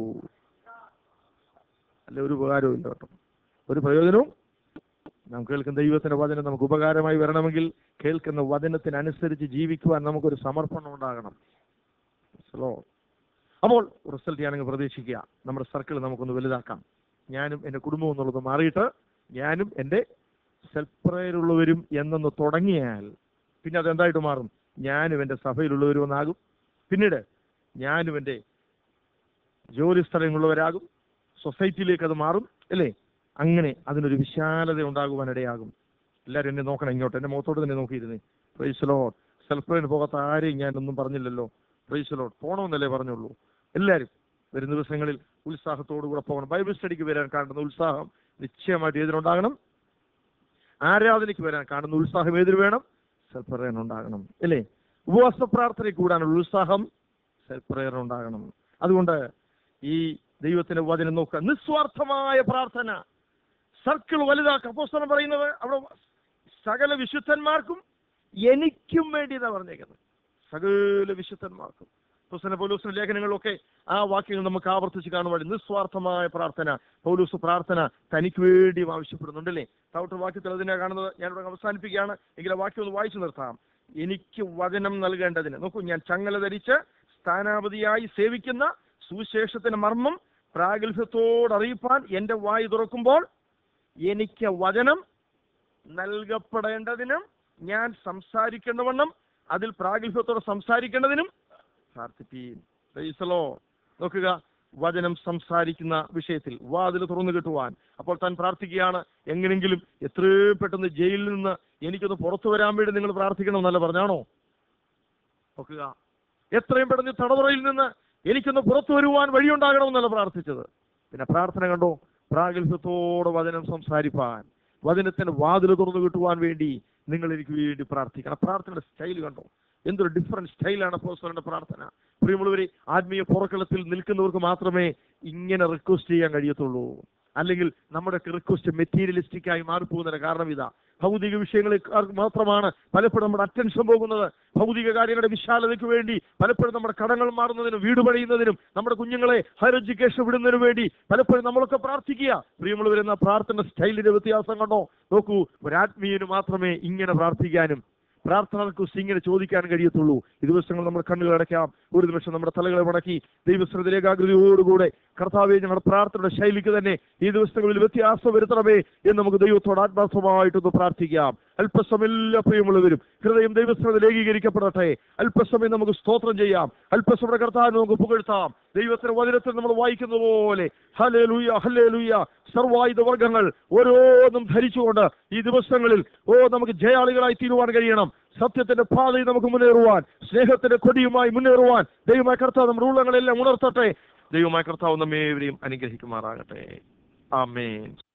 അല്ല ഒരു ഉപകാരവും ഇല്ല കേട്ടോ ഒരു പ്രയോജനവും നാം കേൾക്കുന്ന ദൈവത്തിന്റെ വചനം നമുക്ക് ഉപകാരമായി വരണമെങ്കിൽ കേൾക്കുന്ന വചനത്തിനനുസരിച്ച് ജീവിക്കുവാൻ നമുക്കൊരു സമർപ്പണം ഉണ്ടാകണം മനസ്സിലോ അപ്പോൾ റിസൾട്ട് ഞാനങ്ങ് പ്രതീക്ഷിക്കുക നമ്മുടെ സർക്കിൾ നമുക്കൊന്ന് വലുതാക്കാം ഞാനും എൻ്റെ കുടുംബവും എന്നുള്ളത് മാറിയിട്ട് ഞാനും എൻ്റെ സെൽഫ് പ്രയറുള്ളവരും എന്നൊന്ന് തുടങ്ങിയാൽ പിന്നെ അതെന്തായിട്ട് മാറും ഞാനും എൻ്റെ സഭയിലുള്ളവരും ഒന്നാകും പിന്നീട് ഞാനും എൻ്റെ ജോലി സ്ഥലങ്ങളുള്ളവരാകും സൊസൈറ്റിയിലേക്ക് അത് മാറും അല്ലേ അങ്ങനെ അതിനൊരു വിശാലത ഉണ്ടാകുവാനിടയാകും എല്ലാവരും എന്നെ നോക്കണം ഇങ്ങോട്ട് എൻ്റെ മുഖത്തോട് തന്നെ നോക്കിയിരുന്നേ പ്രൈസലോ സെൽഫ് പ്രയറിന് പോകാത്ത ആരെയും ഞാനൊന്നും പറഞ്ഞില്ലല്ലോ പ്രൈസലോ പോണമെന്നല്ലേ പറഞ്ഞുള്ളൂ എല്ലാവരും വരും ദിവസങ്ങളിൽ ഉത്സാഹത്തോടു കൂടെ പോകണം ബൈബിൾ സ്റ്റഡിക്ക് വരാൻ കാണുന്ന ഉത്സാഹം നിശ്ചയമായിട്ട് ഏതിനുണ്ടാകണം ആരാധനയ്ക്ക് വരാൻ കാണുന്ന ഉത്സാഹം ഏതിന് വേണം സെൽഫ് പ്രയർ ഉണ്ടാകണം അല്ലേ ഉപവാസ പ്രാർത്ഥനയ്ക്ക് കൂടാനുള്ള ഉത്സാഹം സെൽഫ് പ്രയർ ഉണ്ടാകണം അതുകൊണ്ട് ഈ ദൈവത്തിന്റെ വചനം നോക്കുക നിസ്വാർത്ഥമായ പ്രാർത്ഥന സർക്കിൾ വലുതാക്കുക അപ്പോസ്തലൻ പറയുന്നത് അവിടെ സകല വിശുദ്ധന്മാർക്കും എനിക്കും വേണ്ടി എന്നാ പറഞ്ഞേക്കുന്നത് സകല വിശുദ്ധന്മാർക്കും പുസ്തക പൗലൂസിന്റെ ലേഖനങ്ങളിലൊക്കെ ആ വാക്യങ്ങൾ നമുക്ക് ആവർത്തിച്ച് കാണുവാൻ നിസ്വാർത്ഥമായ പ്രാർത്ഥന പൗലൂസ് പ്രാർത്ഥന തനിക്ക് വേണ്ടിയും ആവശ്യപ്പെടുന്നുണ്ടല്ലേ താവട്ട് വാക്യത്തിൽ അതിനെ കാണുന്നത് ഞാനിവിടെ അവസാനിപ്പിക്കുകയാണ് എങ്കിൽ ആ വാക്യം ഒന്ന് വായിച്ചു നിർത്താം എനിക്ക് വചനം നൽകേണ്ടതിന് നോക്കൂ ഞാൻ ചങ്ങല ധരിച്ച് സ്ഥാനാപതിയായി സേവിക്കുന്ന സുവിശേഷത്തിന്റെ മർമ്മം പ്രാഗൽഭ്യത്തോട് അറിയിപ്പാൻ എന്റെ വായി തുറക്കുമ്പോൾ എനിക്ക് വചനം നൽകപ്പെടേണ്ടതിനും ഞാൻ സംസാരിക്കേണ്ടവണ്ണം അതിൽ പ്രാഗൽഭ്യത്തോടെ സംസാരിക്കേണ്ടതിനും പ്രാർത്ഥിപ്പീൻ പ്രൈസലോ നോക്കുക വചനം സംസാരിക്കുന്ന വിഷയത്തിൽ വാതിൽ തുറന്നു കിട്ടുവാൻ അപ്പോൾ താൻ പ്രാർത്ഥിക്കുകയാണ് എങ്ങനെങ്കിലും എത്രയും പെട്ടെന്ന് ജയിലിൽ നിന്ന് എനിക്കൊന്ന് പുറത്തു വരാൻ വേണ്ടി നിങ്ങൾ പ്രാർത്ഥിക്കണമെന്നല്ല പറഞ്ഞാണോ നോക്കുക എത്രയും പെട്ടെന്ന് ഈ തടവറയിൽ നിന്ന് എനിക്കൊന്ന് പുറത്തു വരുവാൻ വഴിയുണ്ടാകണമെന്നല്ല പ്രാർത്ഥിച്ചത് പിന്നെ പ്രാർത്ഥന കണ്ടോ പ്രാഗൽഭ്യത്തോടെ വചനം സംസാരിപ്പാൻ വചനത്തിന് വാതിൽ തുറന്നു കിട്ടുവാൻ വേണ്ടി നിങ്ങൾ എനിക്ക് വേണ്ടി പ്രാർത്ഥിക്കണം പ്രാർത്ഥനയുടെ സ്റ്റൈൽ കണ്ടോ എന്തൊരു ഡിഫറെന്റ് സ്റ്റൈലാണ് അപ്പോസ്തലന്റെ പ്രാർത്ഥന പ്രിയമുള്ളവരെ ആത്മീയ പുറക്കളത്തിൽ നിൽക്കുന്നവർക്ക് മാത്രമേ ഇങ്ങനെ റിക്വസ്റ്റ് ചെയ്യാൻ കഴിയത്തുള്ളൂ അല്ലെങ്കിൽ നമ്മുടെ റിക്വസ്റ്റ് മെറ്റീരിയലിസ്റ്റിക് ആയി മാറിപ്പോകുന്നതിന്റെ കാരണം ഇതാ ഭൗതിക വിഷയങ്ങളിൽ മാത്രമാണ് പലപ്പോഴും നമ്മുടെ അറ്റൻഷൻ പോകുന്നത് ഭൗതിക കാര്യങ്ങളുടെ വിശാലതയ്ക്ക് വേണ്ടി പലപ്പോഴും നമ്മുടെ കടങ്ങൾ മാറുന്നതിനും വീട് പണിയുന്നതിനും നമ്മുടെ കുഞ്ഞുങ്ങളെ ഹയർ എഡ്യൂക്കേഷൻ വിടുന്നതിനു വേണ്ടി പലപ്പോഴും നമ്മളൊക്കെ പ്രാർത്ഥിക്കുക പ്രിയമുള്ളവരെന്ന പ്രാർത്ഥന സ്റ്റൈലിന്റെ വ്യത്യാസം കണ്ടോ നോക്കൂ ഒരാത്മീയന് മാത്രമേ ഇങ്ങനെ പ്രാർത്ഥിക്കാനും പ്രാർത്ഥന റിക്വസ്റ്റ് ഇങ്ങനെ ചോദിക്കാൻ കഴിയത്തുള്ളൂ ഈ ദിവസങ്ങൾ നമ്മൾ കണ്ണുകൾ അടയ്ക്കാം ഒരു നിമിഷം നമ്മുടെ തലകളെ മടക്കി ദൈവശ്രദ്ധ ഏകാഗ്രതയോടുകൂടെ കർത്താവെ ഞങ്ങളുടെ പ്രാർത്ഥനയുടെ ശൈലിക്ക് തന്നെ ഈ ദിവസങ്ങളിൽ വ്യത്യാസം വരുത്തണമേ എന്ന് നമുക്ക് ദൈവത്തോട് ആത്മാർത്ഥമായിട്ടൊന്ന് പ്രാർത്ഥിക്കാം അല്പസമയം എല്ലാ പ്രിയമുള്ളവരും ഹൃദയം ദൈവശ്രദ്ധ ഏകീകരിക്കപ്പെടട്ടെ അല്പസമയം നമുക്ക് സ്തോത്രം ചെയ്യാം അല്പസമയ കർത്താവിനെ നമുക്ക് പുകഴ്ത്താം ദൈവത്തിന്റെ വചനത്തിൽ നമ്മൾ വായിക്കുന്ന പോലെ ഹലേ ലൂയ ഹലേ ലൂയ സർവായുധ വർഗങ്ങൾ ഓരോന്നും ധരിച്ചുകൊണ്ട് ഈ ദിവസങ്ങളിൽ ഓ നമുക്ക് ജയാളികളായി തീരുവാൻ കഴിയണം സത്യത്തിന്റെ പാതയിൽ നമുക്ക് മുന്നേറുവാൻ സ്നേഹത്തിന്റെ കൊടിയുമായി മുന്നേറുവാൻ ദൈവമായ കർത്താവ് നമ്മുടെ ഉള്ളങ്ങളെല്ലാം ഉണർത്തട്ടെ ദൈവമായ കർത്താവ് നമ്മേവരെയും അനുഗ്രഹിക്കുമാറാകട്ടെ ആമേൻ